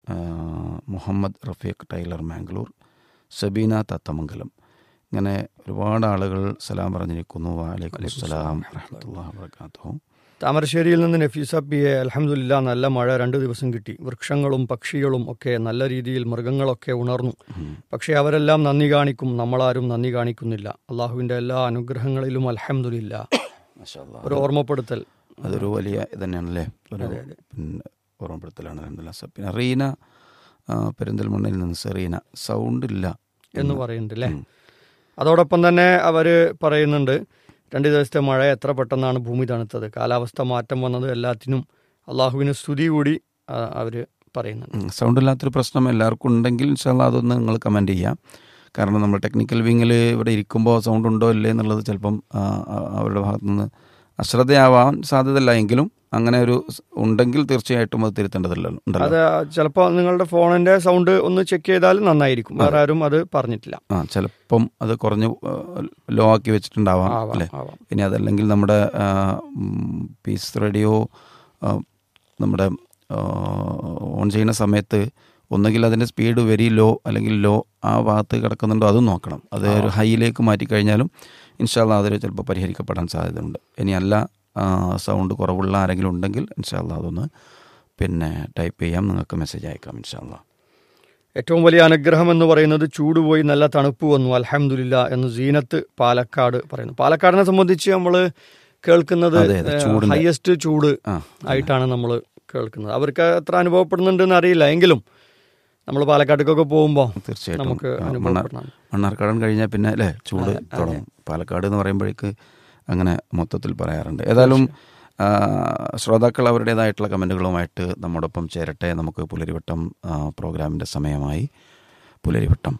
ആ, മുഹമ്മദ് റഫീഖ് ടൈലർ മാംഗ്ലൂർ സബീന തത്തമംഗലം ഇങ്ങനെ ഒരുപാട് ആളുകൾ സലാം പറഞ്ഞിരിക്കുന്നു വാലൈക്കും സലാം വറഹമത്തല്ലാ വർക്കാത്തു താമരശ്ശേരിയിൽ നിന്ന് നഫീസ പി എ അലഹമുല്ല നല്ല മഴ രണ്ട് ദിവസം കിട്ടി വൃക്ഷങ്ങളും പക്ഷികളും ഒക്കെ നല്ല രീതിയിൽ മൃഗങ്ങളൊക്കെ ഉണർന്നു പക്ഷേ അവരെല്ലാം നന്ദി കാണിക്കും നമ്മളാരും നന്ദി കാണിക്കുന്നില്ല അള്ളാഹുവിൻ്റെ എല്ലാ അനുഗ്രഹങ്ങളിലും അലഹമുല്ല ഒരു ഓർമ്മപ്പെടുത്തൽ അതൊരു വലിയ ഇത് തന്നെയാണല്ലേ ഒരു പിന്നെ ഓർമ്മപ്പെടുത്തലാണ് അലഹമില്ല പിന്നെ റീന ആ, പെരിന്തൽമണ്ണയിൽ നിന്ന് സെറീന സൗണ്ട് ഇല്ല എന്ന് പറയുന്നുണ്ട് അല്ലേ അതോടൊപ്പം തന്നെ അവർ പറയുന്നുണ്ട് രണ്ട് ദിവസത്തെ മഴ എത്ര പെട്ടെന്നാണ് ഭൂമി തണുത്തത് കാലാവസ്ഥ മാറ്റം വന്നത് എല്ലാത്തിനും അള്ളാഹുവിന് സ്തുതി കൂടി അവർ പറയുന്നുണ്ട് ഉം, സൗണ്ട് ഇല്ലാത്തൊരു പ്രശ്നം എല്ലാവർക്കും ഉണ്ടെങ്കിൽ ഇൻഷാല്ല അതൊന്ന് നിങ്ങൾ കമൻറ്റ് ചെയ്യാം കാരണം നമ്മൾ ടെക്നിക്കൽ വിങ്ങിൽ ഇവിടെ ഇരിക്കുമ്പോൾ സൗണ്ട് ഉണ്ടോ ഇല്ലേ എന്നുള്ളത് ചിലപ്പം ആ, ആ, അവരുടെ ഭാഗത്തു നിന്ന് അശ്രദ്ധയാവാൻ സാധ്യതയില്ല എങ്കിലും അങ്ങനെ ഒരു സ് ഉണ്ടെങ്കിൽ തീർച്ചയായിട്ടും അത് തിരുത്തേണ്ടതല്ലോ ഉണ്ടല്ലോ അത് ചിലപ്പോൾ നിങ്ങളുടെ ഫോണിന്റെ സൗണ്ട് ഒന്ന് ചെക്ക് ചെയ്താൽ നന്നായിരിക്കും വേറെ ആരും അത് പറഞ്ഞിട്ടില്ല ആ ചിലപ്പം അത് കുറഞ്ഞ് ലോ ആക്കി വെച്ചിട്ടുണ്ടാവാം ആവാം, അല്ലേ ആവാം. ഇനി അതല്ലെങ്കിൽ നമ്മുടെ ആ, ഉം, പീസ് റേഡിയോ ആ, നമ്മുടെ ആ, ഓൺ ചെയ്യുന്ന സമയത്ത് ഒന്നുകിൽ അതിൻ്റെ സ്പീഡ് വെരി ലോ അല്ലെങ്കിൽ ലോ ആ ഭാഗത്ത് കിടക്കുന്നുണ്ടോ അതും നോക്കണം അത് ഒരു ഹൈയിലേക്ക് മാറ്റിക്കഴിഞ്ഞാലും ഇൻഷാല്ല അതൊരു ചിലപ്പോൾ പരിഹരിക്കപ്പെടാൻ സാധ്യതയുണ്ട് ഇനി അല്ല സൗണ്ട് കുറവുള്ള ആരെങ്കിലും ഉണ്ടെങ്കിൽ ഇൻഷാല്ല അതൊന്ന് പിന്നെ ടൈപ്പ് ചെയ്യാം നിങ്ങൾക്ക് മെസ്സേജ് അയക്കാം ഇൻഷാല്ല ഏറ്റവും വലിയ അനുഗ്രഹം എന്ന് പറയുന്നത് ചൂട് പോയി നല്ല തണുപ്പ് വന്നു അലഹമുല്ല എന്ന് സീനത്ത് പാലക്കാട് പറയുന്നു പാലക്കാടിനെ സംബന്ധിച്ച് നമ്മൾ കേൾക്കുന്നത് അതെ, അതെ, ചൂടിന്റെ- ഹയസ്റ്റ് ചൂട് ആ ആയിട്ടാണ് നമ്മൾ കേൾക്കുന്നത് അവർക്ക് എത്ര അനുഭവപ്പെടുന്നുണ്ടെന്ന് അറിയില്ല എങ്കിലും നമ്മൾ പാലക്കാട്ടേക്കൊക്കെ പോകുമ്പോൾ തീർച്ചയായിട്ടും നമുക്ക് ആ, മണ്ണാർ അനുഭവപ്പെടണം മണ്ണാർക്കാടൻ കഴിഞ്ഞാൽ പിന്നെ അല്ലേ ചൂട് തുടങ്ങും പാലക്കാട് എന്ന് പറയുമ്പോഴേക്ക് അങ്ങനെ മൊത്തത്തിൽ പറയാറുണ്ട് ഏതായാലും ആ, ശ്രോതാക്കൾ അവരുടേതായിട്ടുള്ള കമൻറ്റുകളുമായിട്ട് നമ്മോടൊപ്പം ചേരട്ടെ നമുക്ക് പുലരിവട്ടം ആ, പ്രോഗ്രാമിൻ്റെ സമയമായി പുലരിവട്ടം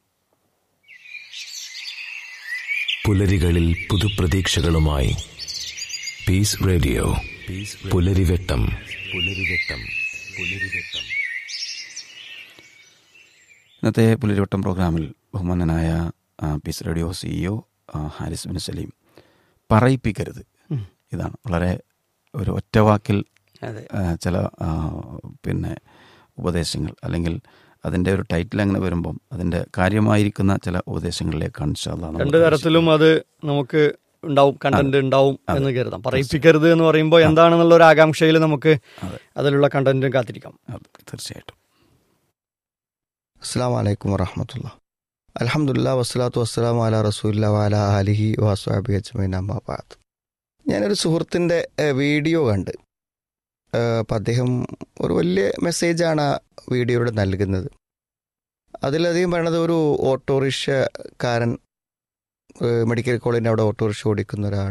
പുലരികളിൽ പുതുപ്രതീക്ഷകളുമായി പീസ് റേഡിയോ പുലരിവെട്ടം പുലരിവെട്ടം പുലരിവെട്ടം ഇന്നത്തെ പുലരിവട്ടം പ്രോഗ്രാമിൽ ബഹുമാനനായ ആ, Peace Radio CEO Haris bin Saleem പറയിപ്പിക്കരുത് ഇതാണ് വളരെ ഒരു ഒറ്റ വാക്കിൽ അതെ ആ, ചില ആ, പിന്നെ ഉപദേശങ്ങൾ അല്ലെങ്കിൽ അതിൻ്റെ ഒരു ടൈറ്റിൽ അങ്ങനെ വരുമ്പം അതിൻ്റെ കാര്യമായിരിക്കുന്ന ചില ഉപദേശങ്ങളിലേക്കാണ് ഇൻഷാല്ലാ നമ്മൾ രണ്ട് തരത്തിലും അത് നമുക്ക് ഉണ്ടാവും കണ്ടന്റ് ഉണ്ടാവും എന്ന് കരുതാം പറയിപ്പിക്കരുത് എന്ന് പറയുമ്പോൾ എന്താണെന്നുള്ള ഒരു ആകാംക്ഷയിൽ നമുക്ക് അതെ. അതിലുള്ള കണ്ടന്റ് കാത്തിരിക്കാം അത് തീർച്ചയായിട്ടും അസ്സാം വലൈക്കും വറഹമത്തുള്ള അലഹമുല്ല വസ്സലാത്തു വസ്സലാം അല റസൂല്ല വാല അലിഹി വാസ്വാബി അജ്മൈൻ അമ്മാബാദ് ഞാനൊരു സുഹൃത്തിൻ്റെ ഏഹ്, വീഡിയോ കണ്ട് ഏഹ്, അപ്പം അദ്ദേഹം ഒരു വലിയ മെസ്സേജാണ് ആ വീഡിയോയുടെ നൽകുന്നത് അതിലധികം പറയണത് ഒരു ഓട്ടോറിക്ഷക്കാരൻ ഏഹ്, മെഡിക്കൽ കോളേജിൻ്റെ അവിടെ ഓട്ടോറിക്ഷ ഓടിക്കുന്ന ഒരാൾ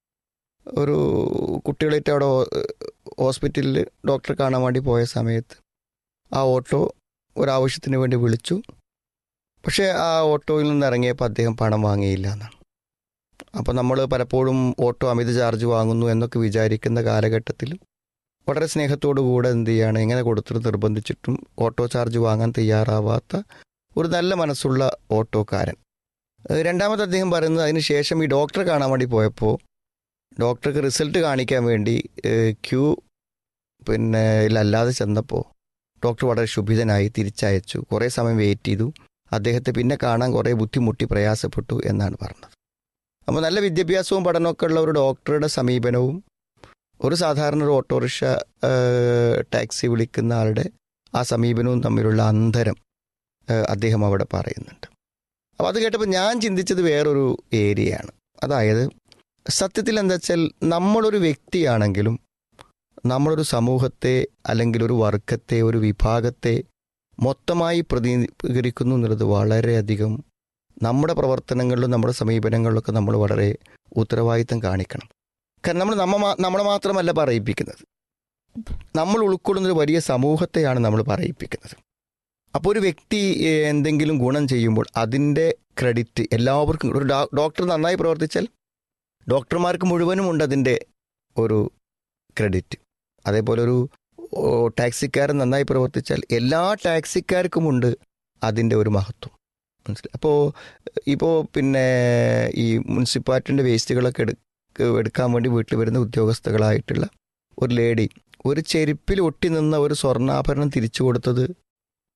ഒരു കുട്ടികളായിട്ട് അവിടെ ഹോ- ഹോസ്പിറ്റലിൽ ഡോക്ടറെ കാണാൻ വേണ്ടി പോയ സമയത്ത് ആ ഓട്ടോ ഒരാവശ്യത്തിന് വേണ്ടി വിളിച്ചു പക്ഷേ ആ ഓട്ടോയിൽ നിന്ന് ഇറങ്ങിയപ്പോൾ അദ്ദേഹം പണം വാങ്ങിയില്ല എന്നാണ് അപ്പോൾ നമ്മൾ പലപ്പോഴും ഓട്ടോ അമിത ചാർജ് വാങ്ങുന്നു എന്നൊക്കെ വിചാരിക്കുന്ന കാലഘട്ടത്തിൽ വളരെ സ്നേഹത്തോടു കൂടെ എന്ത് ചെയ്യാണ് എങ്ങനെ കൊടുത്തിട്ട് നിർബന്ധിച്ചിട്ടും ഓട്ടോ ചാർജ് വാങ്ങാൻ തയ്യാറാവാത്ത ഒരു നല്ല മനസ്സുള്ള ഓട്ടോക്കാരൻ ഏഹ് രണ്ടാമത് അദ്ദേഹം പറയുന്നത് അതിന് ശേഷം ഈ ഡോക്ടറെ കാണാൻ വേണ്ടി പോയപ്പോൾ ഡോക്ടർക്ക് റിസൾട്ട് കാണിക്കാൻ വേണ്ടി ഏഹ് ക്യൂ പിന്നെ അല്ലാതെ ചെന്നപ്പോൾ ഡോക്ടർ വളരെ ശുഭിതനായി തിരിച്ചയച്ചു കുറേ സമയം വെയിറ്റ് ചെയ്തു അദ്ദേഹത്തെ പിന്നെ കാണാൻ കുറേ ബുദ്ധിമുട്ടി പ്രയാസപ്പെട്ടു എന്നാണ് പറഞ്ഞത് അപ്പോൾ നല്ല വിദ്യാഭ്യാസവും പഠനമൊക്കെ ഉള്ള ഒരു ഡോക്ടറുടെ സമീപനവും ഒരു സാധാരണ ഒരു ഓട്ടോറിക്ഷ ഏഹ്, ടാക്സി വിളിക്കുന്ന ആളുടെ ആ സമീപനവും തമ്മിലുള്ള അന്തരം ഏഹ്, അദ്ദേഹം അവിടെ പറയുന്നുണ്ട് അപ്പോൾ അത് കേട്ടപ്പോൾ ഞാൻ ചിന്തിച്ചത് വേറൊരു ഏരിയയാണ് അതായത് സത്യത്തിൽ എന്താ വെച്ചാൽ നമ്മളൊരു വ്യക്തിയാണെങ്കിലും നമ്മളൊരു സമൂഹത്തെ അല്ലെങ്കിൽ ഒരു വർഗത്തെ ഒരു വിഭാഗത്തെ മൊത്തമായി പ്രതിനിധീകരിക്കുന്നു എന്നുള്ളത് വളരെയധികം നമ്മുടെ പ്രവർത്തനങ്ങളിലും നമ്മുടെ സമീപനങ്ങളിലൊക്കെ നമ്മൾ വളരെ ഉത്തരവാദിത്തം കാണിക്കണം കാരണം നമ്മൾ നമ്മ മാ- നമ്മളെ മാത്രമല്ല പറയിപ്പിക്കുന്നത് നമ്മൾ ഉൾക്കൊള്ളുന്ന ഒരു വലിയ സമൂഹത്തെയാണ് നമ്മൾ പറയിപ്പിക്കുന്നത് അപ്പോൾ ഒരു വ്യക്തി ഏഹ്, എന്തെങ്കിലും ഗുണം ചെയ്യുമ്പോൾ അതിൻ്റെ ക്രെഡിറ്റ് എല്ലാവർക്കും ഒരു ഡോ- ഡോക്ടർ നന്നായി പ്രവർത്തിച്ചാൽ ഡോക്ടർമാർക്ക് മുഴുവനും ഉണ്ട് അതിൻ്റെ ഒരു ക്രെഡിറ്റ് അതേപോലെ ഒരു ഓ, ടാക്സിക്കാരൻ നന്നായി പ്രവർത്തിച്ചാൽ എല്ലാ ടാക്സിക്കാർക്കുമുണ്ട് അതിൻ്റെ ഒരു മഹത്വം മനസ്സിലായി അപ്പോൾ ഇപ്പോൾ പിന്നെ ഈ മുനിസിപ്പാലിറ്റിൻ്റെ വേസ്റ്റുകളൊക്കെ എടുക്ക എടുക്കാൻ വേണ്ടി വീട്ടിൽ വരുന്ന ഉദ്യോഗസ്ഥകളായിട്ടുള്ള ഒരു ലേഡി ഒരു ചെരുപ്പിൽ ഒട്ടി നിന്ന ഒരു സ്വർണ്ണാഭരണം തിരിച്ചു കൊടുത്തത്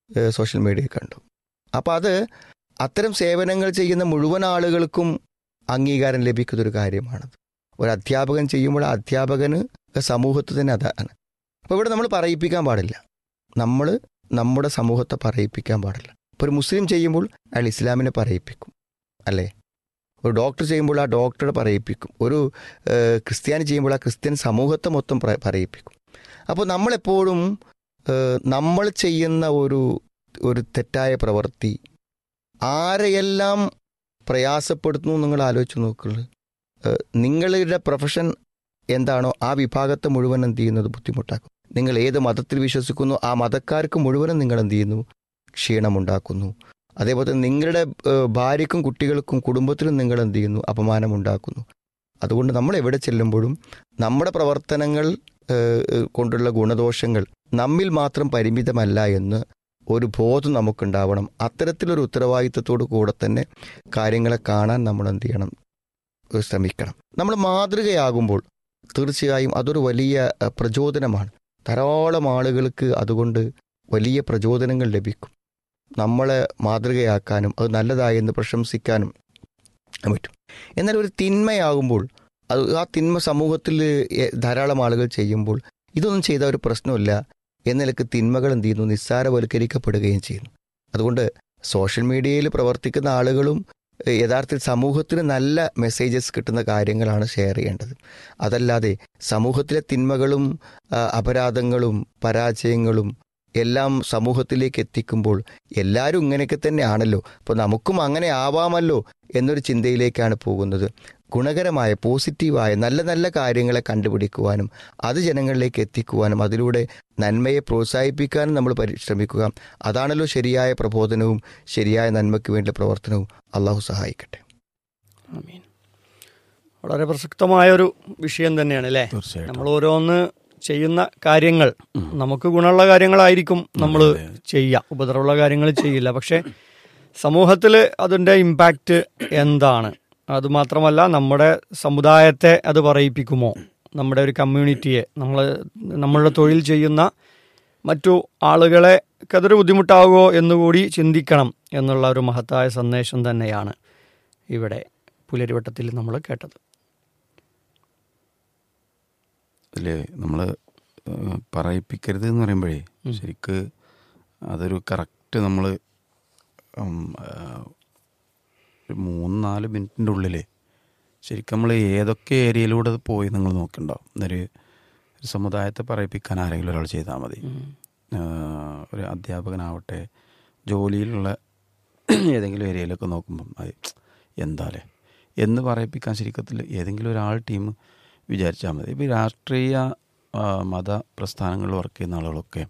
ഏഹ്, സോഷ്യൽ മീഡിയയിൽ കണ്ടു അപ്പോൾ അത് അത്തരം സേവനങ്ങൾ ചെയ്യുന്ന മുഴുവൻ ആളുകൾക്കും അംഗീകാരം ലഭിക്കുന്നൊരു കാര്യമാണത് ഒരു അധ്യാപകൻ ചെയ്യുമ്പോൾ ആ അധ്യാപകന് സമൂഹത്തിൽ തന്നെ അതാണ് അപ്പോൾ ഇവിടെ നമ്മൾ പറയിപ്പിക്കാൻ പാടില്ല നമ്മൾ നമ്മുടെ സമൂഹത്തെ പറയിപ്പിക്കാൻ പാടില്ല ഇപ്പോൾ ഒരു മുസ്ലിം ചെയ്യുമ്പോൾ അയാൾ ഇസ്ലാമിനെ പറയിപ്പിക്കും അല്ലേ ഒരു ഡോക്ടർ ചെയ്യുമ്പോൾ ആ ഡോക്ടറെ പറയിപ്പിക്കും ഒരു ഏഹ്, ക്രിസ്ത്യാനി ചെയ്യുമ്പോൾ ആ ക്രിസ്ത്യൻ സമൂഹത്തെ മൊത്തം പറ- പറയിപ്പിക്കും അപ്പോൾ നമ്മളെപ്പോഴും ഏഹ്, നമ്മൾ ചെയ്യുന്ന ഒരു ഒരു തെറ്റായ പ്രവൃത്തി ആരെയെല്ലാം പ്രയാസപ്പെടുത്തുന്നു നിങ്ങൾ ആലോചിച്ച് നോക്കുള്ളൂ ഏഹ്, നിങ്ങളുടെ പ്രൊഫഷൻ എന്താണോ ആ വിഭാഗത്തെ മുഴുവൻ എന്ത് ചെയ്യുന്നത് ബുദ്ധിമുട്ടാക്കും നിങ്ങൾ ഏത് മതത്തിൽ വിശ്വസിക്കുന്നു ആ മതക്കാർക്ക് മുഴുവനും നിങ്ങൾ എന്ത് ചെയ്യുന്നു ക്ഷീണമുണ്ടാക്കുന്നു അതേപോലെ തന്നെ നിങ്ങളുടെ ഏഹ്, ഭാര്യയ്ക്കും കുട്ടികൾക്കും കുടുംബത്തിനും നിങ്ങൾ എന്ത് ചെയ്യുന്നു അപമാനമുണ്ടാക്കുന്നു അതുകൊണ്ട് നമ്മൾ എവിടെ ചെല്ലുമ്പോഴും നമ്മുടെ പ്രവർത്തനങ്ങൾ ഏഹ്, ഏഹ്, കൊണ്ടുള്ള ഗുണദോഷങ്ങൾ നമ്മിൽ മാത്രം പരിമിതമല്ല എന്ന് ഒരു ബോധം നമുക്കുണ്ടാവണം അത്തരത്തിലൊരു ഉത്തരവാദിത്തത്തോടു കൂടെ തന്നെ കാര്യങ്ങളെ കാണാൻ നമ്മൾ എന്ത് ചെയ്യണം ഏഹ്, ശ്രമിക്കണം നമ്മൾ മാതൃകയാകുമ്പോൾ തീർച്ചയായും അതൊരു വലിയ ഏഹ്, പ്രചോദനമാണ് ധാരാളം ആളുകൾക്ക് അതുകൊണ്ട് വലിയ പ്രചോദനങ്ങൾ ലഭിക്കും നമ്മളെ മാതൃകയാക്കാനും അത് നല്ലതായി എന്ന് പ്രശംസിക്കാനും പറ്റും എന്നാൽ ഒരു തിന്മയാകുമ്പോൾ അത് ആ തിന്മ സമൂഹത്തിൽ എ- ധാരാളം ആളുകൾ ചെയ്യുമ്പോൾ ഇതൊന്നും ചെയ്ത ഒരു പ്രശ്നമില്ല എന്ന നിലക്ക് തിന്മകൾ എന്ത് ചെയ്യുന്നു നിസ്സാരവൽക്കരിക്കപ്പെടുകയും ചെയ്യുന്നു അതുകൊണ്ട് സോഷ്യൽ മീഡിയയിൽ പ്രവർത്തിക്കുന്ന ആളുകളും എ, യഥാർത്ഥത്തിൽ സമൂഹത്തിന് നല്ല മെസ്സേജസ് കിട്ടുന്ന കാര്യങ്ങളാണ് ഷെയർ ചെയ്യേണ്ടത് അതല്ലാതെ സമൂഹത്തിലെ തിന്മകളും ആ, അപരാധങ്ങളും പരാജയങ്ങളും എല്ലാം സമൂഹത്തിലേക്ക് എത്തിക്കുമ്പോൾ എല്ലാവരും ഇങ്ങനെയൊക്കെ തന്നെയാണല്ലോ അപ്പോൾ നമുക്കും അങ്ങനെ ആവാമല്ലോ എന്നൊരു ചിന്തയിലേക്കാണ് പോകുന്നത് ഗുണകരമായ പോസിറ്റീവായ നല്ല നല്ല കാര്യങ്ങളെ കണ്ടുപിടിക്കുവാനും അത് ജനങ്ങളിലേക്ക് എത്തിക്കുവാനും അതിലൂടെ നന്മയെ പ്രോത്സാഹിപ്പിക്കാനും നമ്മൾ പരിശ്രമിക്കുക അതാണല്ലോ ശരിയായ പ്രബോധനവും ശരിയായ നന്മയ്ക്ക് വേണ്ടി പ്രവർത്തനവും അള്ളാഹു സഹായിക്കട്ടെ ആമീൻ വളരെ പ്രസക്തമായ ഒരു വിഷയം തന്നെയാണ് അല്ലേ തീർച്ചയായിട്ടും നമ്മൾ ഓരോന്ന് ചെയ്യുന്ന കാര്യങ്ങൾ നമുക്ക് ഗുണമുള്ള കാര്യങ്ങളായിരിക്കും നമ്മൾ അതെ, അതെ. ചെയ്യുക ഉപദ്രവമുള്ള കാര്യങ്ങൾ ചെയ്യില്ല പക്ഷെ സമൂഹത്തിൽ അതിൻ്റെ ഇമ്പാക്റ്റ് എന്താണ് അതുമാത്രമല്ല നമ്മുടെ സമുദായത്തെ അത് പറയിപ്പിക്കുമോ നമ്മുടെ ഒരു കമ്മ്യൂണിറ്റിയെ നമ്മൾ നമ്മളുടെ തൊഴിൽ ചെയ്യുന്ന മറ്റു ആളുകളെ അതൊരു ബുദ്ധിമുട്ടാകുമോ എന്നുകൂടി ചിന്തിക്കണം എന്നുള്ള ഒരു മഹത്തായ സന്ദേശം തന്നെയാണ് ഇവിടെ പുലരിവട്ടത്തിൽ നമ്മൾ കേട്ടത് അതിൽ നമ്മൾ പറയിപ്പിക്കരുത് എന്ന് പറയുമ്പോഴേ ഉം. ശരിക്ക് അതൊരു കറക്റ്റ് നമ്മൾ ഒരു മൂന്ന് നാല് മിനിറ്റിൻ്റെ ഉള്ളിൽ ശരിക്കും നമ്മൾ ഏതൊക്കെ ഏരിയയിലൂടെ അത് പോയി നിങ്ങൾ നോക്കണ്ടാവും എന്നൊരു ഒരു സമുദായത്തെ പറയിപ്പിക്കാൻ ആരെങ്കിലും ഒരാൾ ചെയ്താൽ മതി ആ, ഒരു അധ്യാപകനാവട്ടെ ജോലിയിലുള്ള ഏതെങ്കിലും ഏരിയയിലൊക്കെ നോക്കുമ്പം അത് എന്താലേ എന്ന് പറയിപ്പിക്കാൻ ശരിക്കത്തിൽ ഏതെങ്കിലും ഒരാൾ ടീം വിചാരിച്ചാൽ മതി ഇപ്പോൾ ഈ രാഷ്ട്രീയ ആ, മത പ്രസ്ഥാനങ്ങളിൽ വർക്ക് ചെയ്യുന്ന ആളുകളൊക്കെ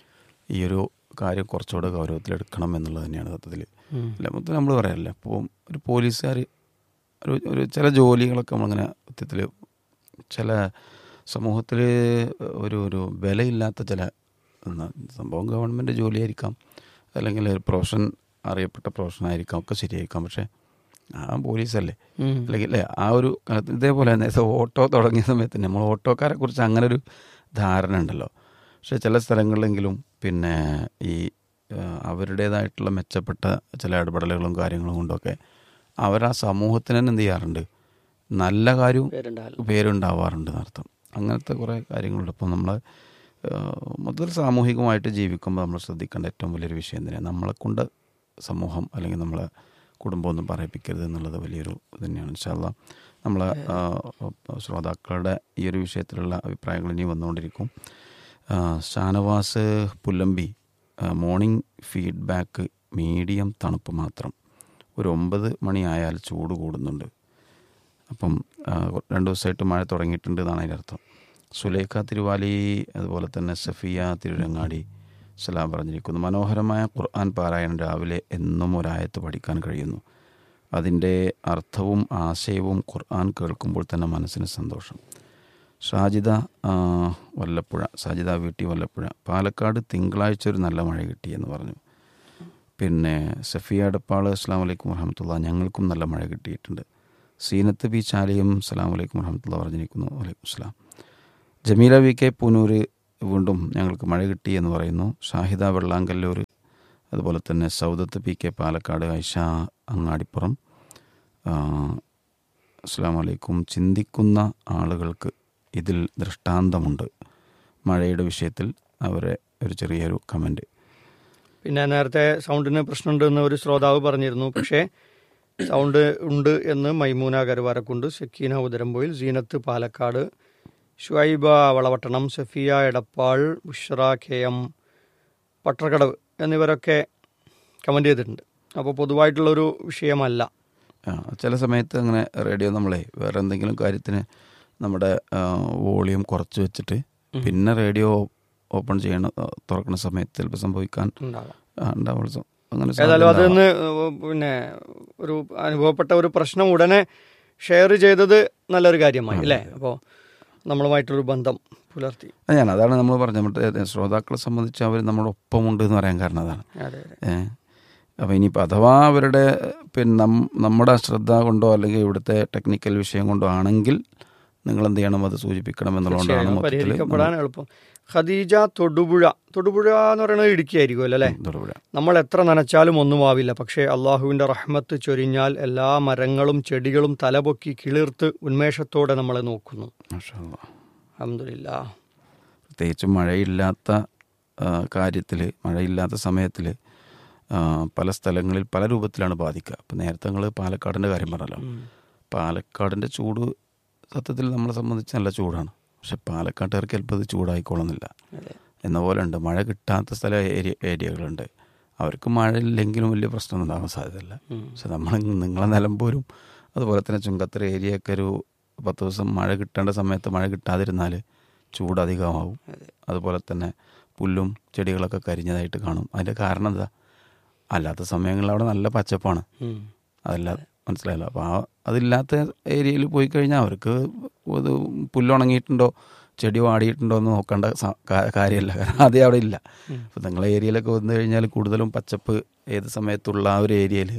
ഈ ഒരു കാര്യം കുറച്ചുകൂടെ ഗൗരവത്തിലെടുക്കണം എന്നുള്ളത് തന്നെയാണ് സത്യത്തിൽ അല്ല മൊത്തം നമ്മൾ പറയാറില്ല ഇപ്പോൾ ഒരു പോലീസുകാർ ഒരു ഒരു ചില ജോലികളൊക്കെ നമ്മളിങ്ങനെ സത്യത്തിൽ ചില സമൂഹത്തിൽ ഒരു ഒരു വിലയില്ലാത്ത ചില എന്നാ, സംഭവം ഗവൺമെൻറ് ജോലിയായിരിക്കാം അല്ലെങ്കിൽ ഒരു പ്രൊഫഷൻ അറിയപ്പെട്ട പ്രൊഫഷൻ ആയിരിക്കാം ഒക്കെ ശരിയായിരിക്കാം പക്ഷേ ആ പോലീസല്ലേ അല്ലെങ്കിൽ അല്ലേ ആ ഒരു കാലത്ത് ഇതേപോലെ നേരത്തെ ഓട്ടോ തുടങ്ങിയ സമയത്ത് നമ്മൾ ഓട്ടോക്കാരെ കുറിച്ച് അങ്ങനെ ഒരു ധാരണ ഉണ്ടല്ലോ പക്ഷെ ചില സ്ഥലങ്ങളിലെങ്കിലും പിന്നെ ഈ ആ, അവരുടേതായിട്ടുള്ള മെച്ചപ്പെട്ട ചില ഇടപെടലുകളും കാര്യങ്ങളും കൊണ്ടൊക്കെ അവർ ആ സമൂഹത്തിന് തന്നെ എന്ത് ചെയ്യാറുണ്ട് നല്ല കാര്യവും പേരുണ്ടാവാറുണ്ട് എന്നർത്ഥം അങ്ങനത്തെ കുറേ കാര്യങ്ങളുണ്ട് അപ്പോൾ നമ്മൾ മൊത്തത്തിൽ സാമൂഹികമായിട്ട് ജീവിക്കുമ്പോൾ നമ്മൾ ശ്രദ്ധിക്കേണ്ട ഏറ്റവും വലിയൊരു വിഷയം തന്നെയാണ് നമ്മളെ കൊണ്ട് സമൂഹം അല്ലെങ്കിൽ നമ്മളെ കുടുംബമൊന്നും പറയിപ്പിക്കരുത് എന്നുള്ളത് വലിയൊരു ഇത് തന്നെയാണ് ഇൻഷാല്ല നമ്മൾ ശ്രോതാക്കളുടെ ഈ ഒരു വിഷയത്തിലുള്ള അഭിപ്രായങ്ങൾ ഇനി വന്നുകൊണ്ടിരിക്കും ആ, ഷാനവാസ് പുല്ലമ്പി ആ, മോർണിംഗ് ഫീഡ്ബാക്ക് മീഡിയം തണുപ്പ് മാത്രം ഒരു ഒമ്പത് മണിയായാൽ ചൂട് കൂടുന്നുണ്ട് അപ്പം ആ, രണ്ട് ദിവസമായിട്ട് മഴ തുടങ്ങിയിട്ടുണ്ട് എന്നാണ് അതിൻ്റെ അർത്ഥം സുലേഖ തിരുവാലി അതുപോലെ തന്നെ സഫിയ തിരുരങ്ങാടി സലാം പറഞ്ഞിരിക്കുന്നു മനോഹരമായ ഖുർആൻ പാരായണം രാവിലെ എന്നും ഒരായത്ത് പഠിക്കാൻ കഴിയുന്നു അതിൻ്റെ അർത്ഥവും ആശയവും ഖുർആൻ കേൾക്കുമ്പോൾ തന്നെ മനസ്സിന് സന്തോഷം ഷാജിദ ആ, വല്ലപ്പുഴ സാജിദ വീട്ടി വല്ലപ്പുഴ പാലക്കാട് തിങ്കളാഴ്ച ഒരു നല്ല മഴ കിട്ടി എന്ന് പറഞ്ഞു പിന്നെ സഫിയ അടപ്പാൾ അസ്സാം വലൈക്കും വറഹമത്തുള്ള ഞങ്ങൾക്കും നല്ല മഴ കിട്ടിയിട്ടുണ്ട് സീനത്ത് ബി ചാലിയും അസ്സാം വലൈക്കും വറഹമത്തുള്ള പറഞ്ഞിരിക്കുന്നു വലൈക്കും സ്ലാം ജമീല വി കെ പൂനൂര് വീണ്ടും ഞങ്ങൾക്ക് മഴ കിട്ടി എന്ന് പറയുന്നു ഷാഹിദ വെള്ളാങ്കല്ലൂർ അതുപോലെ തന്നെ സൗദത്ത് പി കെ പാലക്കാട് ഐഷ അങ്ങാടിപ്പുറം ആ, അസ്സാം വലൈക്കും ചിന്തിക്കുന്ന ആളുകൾക്ക് ഇതിൽ ദൃഷ്ടാന്തമുണ്ട് മഴയുടെ വിഷയത്തിൽ അവരെ ഒരു ചെറിയൊരു കമൻറ്റ് പിന്നെ നേരത്തെ സൗണ്ടിന് പ്രശ്നമുണ്ട് എന്ന് ഒരു ശ്രോതാവ് പറഞ്ഞിരുന്നു പക്ഷേ സൗണ്ട് ഉണ്ട് എന്ന് മൈമൂന കരുവാരക്കുണ്ട് സക്കീന ഉദരമ്പോയിൽ സീനത്ത് പാലക്കാട് ഷുഐബ വളവട്ടണം സഫിയ എടപ്പാൾ ബുഷ്റ കെ എം പട്ടർകടവ് എന്നിവരൊക്കെ കമൻ്റ് ചെയ്തിട്ടുണ്ട് അപ്പോൾ പൊതുവായിട്ടുള്ളൊരു വിഷയമല്ല ആ, ചില സമയത്ത് അങ്ങനെ റേഡിയോ നമ്മളെ വേറെ എന്തെങ്കിലും കാര്യത്തിന് നമ്മുടെ വോളിയം കുറച്ച് വെച്ചിട്ട് പിന്നെ റേഡിയോ ഓപ്പൺ ചെയ്യണ ആ, തുറക്കുന്ന സമയത്ത് ചിലപ്പോൾ സംഭവിക്കാൻ ഉണ്ടാകാം ആ, ഉണ്ടാവുള്ള സം- അങ്ങനെ ഏതായാലും സാധ്യത അതിന്ന് പിന്നെ ഒരു അനുഭവപ്പെട്ട ഒരു പ്രശ്നം ഉടനെ ഷെയർ ചെയ്തത് നല്ലൊരു കാര്യമായി അല്ലേ അപ്പോൾ നമ്മളുമായിട്ടൊരു ബന്ധം പുലർത്തി ആ, ഞാൻ അതാണ് നമ്മൾ പറഞ്ഞത് മറ്റേ ശ്രോതാക്കളെ സംബന്ധിച്ച് അവർ നമ്മുടെ ഒപ്പമുണ്ട് എന്ന് പറയാൻ കാരണം അതാണ് അതെ അതെ ഏഹ് അപ്പോൾ ഇനിയിപ്പോൾ അഥവാ അവരുടെ പിന്നെ നം- നമ്മുടെ അശ്രദ്ധ കൊണ്ടോ അല്ലെങ്കിൽ ഇവിടുത്തെ ടെക്നിക്കൽ വിഷയം കൊണ്ടോ ആണെങ്കിൽ നിങ്ങൾ എന്ത് ചെയ്യണം അത് സൂചിപ്പിക്കണം എന്നുള്ളതുകൊണ്ടാണ് തീർച്ചയായും മൊത്തത്തിൽ പരിഹരിക്കപ്പെടാൻ എളുപ്പം ഖദീജ തൊടുപുഴ തൊടുപുഴ എന്ന് പറയുന്നത് ഇടുക്കി ആയിരിക്കുമല്ലോ അല്ലേ തൊടുപുഴ നമ്മൾ എത്ര നനച്ചാലും ഒന്നും ആവില്ല പക്ഷേ അള്ളാഹുവിൻ്റെ റഹ്മത്ത് ചൊരിഞ്ഞാൽ എല്ലാ മരങ്ങളും ചെടികളും തലപൊക്കി കിളിർത്ത് ഉന്മേഷത്തോടെ നമ്മളെ നോക്കുന്നു മാഷാ അല്ലാ. അഹമ്മദില്ല പ്രത്യേകിച്ച് മഴയില്ലാത്ത കാര്യത്തിൽ മഴയില്ലാത്ത സമയത്തിൽ പല സ്ഥലങ്ങളിൽ പല രൂപത്തിലാണ് ബാധിക്കുക അപ്പം നേരത്തെ നിങ്ങൾ പാലക്കാടിൻ്റെ കാര്യം പറഞ്ഞല്ലോ പാലക്കാടിൻ്റെ ചൂട് സത്യത്തിൽ നമ്മളെ സംബന്ധിച്ച് നല്ല ചൂടാണ് പക്ഷെ പാലക്കാട്ടുകാർക്ക് ചിലപ്പോൾ ഇത് ചൂടായിക്കോളുന്നില്ല അതെ എന്ന പോലെ ഉണ്ട് മഴ കിട്ടാത്ത സ്ഥല ഏരിയ ഏരിയകളുണ്ട് അവർക്ക് മഴ ഇല്ലെങ്കിലും വലിയ പ്രശ്നമൊന്നും ഉണ്ടാകാൻ സാധ്യതയില്ല പക്ഷെ നമ്മൾ നിങ്ങളെ നിലമ്പൂരും അതുപോലെ തന്നെ ചുങ്കത്തറ ഏരിയയൊക്കെ ഒരു പത്ത് ദിവസം മഴ കിട്ടേണ്ട സമയത്ത് മഴ കിട്ടാതിരുന്നാൽ ചൂട് അധികമാവും അതുപോലെ തന്നെ പുല്ലും ചെടികളൊക്കെ കരിഞ്ഞതായിട്ട് കാണും അതിൻ്റെ കാരണം എന്താ അല്ലാത്ത സമയങ്ങളിൽ അവിടെ നല്ല പച്ചപ്പാണ് ഉം. അതല്ല മനസ്സിലായല്ലോ അപ്പോൾ ആ അതില്ലാത്ത ഏരിയയിൽ പോയി കഴിഞ്ഞാൽ അവർക്ക് ഇത് പുല്ലുണങ്ങിയിട്ടുണ്ടോ ചെടി വാടിയിട്ടുണ്ടോ എന്ന് നോക്കേണ്ട സ- കാ- കാര്യമല്ല കാരണം അതേ അവിടെ ഇല്ല അപ്പോൾ നിങ്ങളെ ഏരിയയിലൊക്കെ വന്നു കഴിഞ്ഞാൽ കൂടുതലും പച്ചപ്പ് ഏത് സമയത്തുള്ള ആ ഒരു ഏരിയയിൽ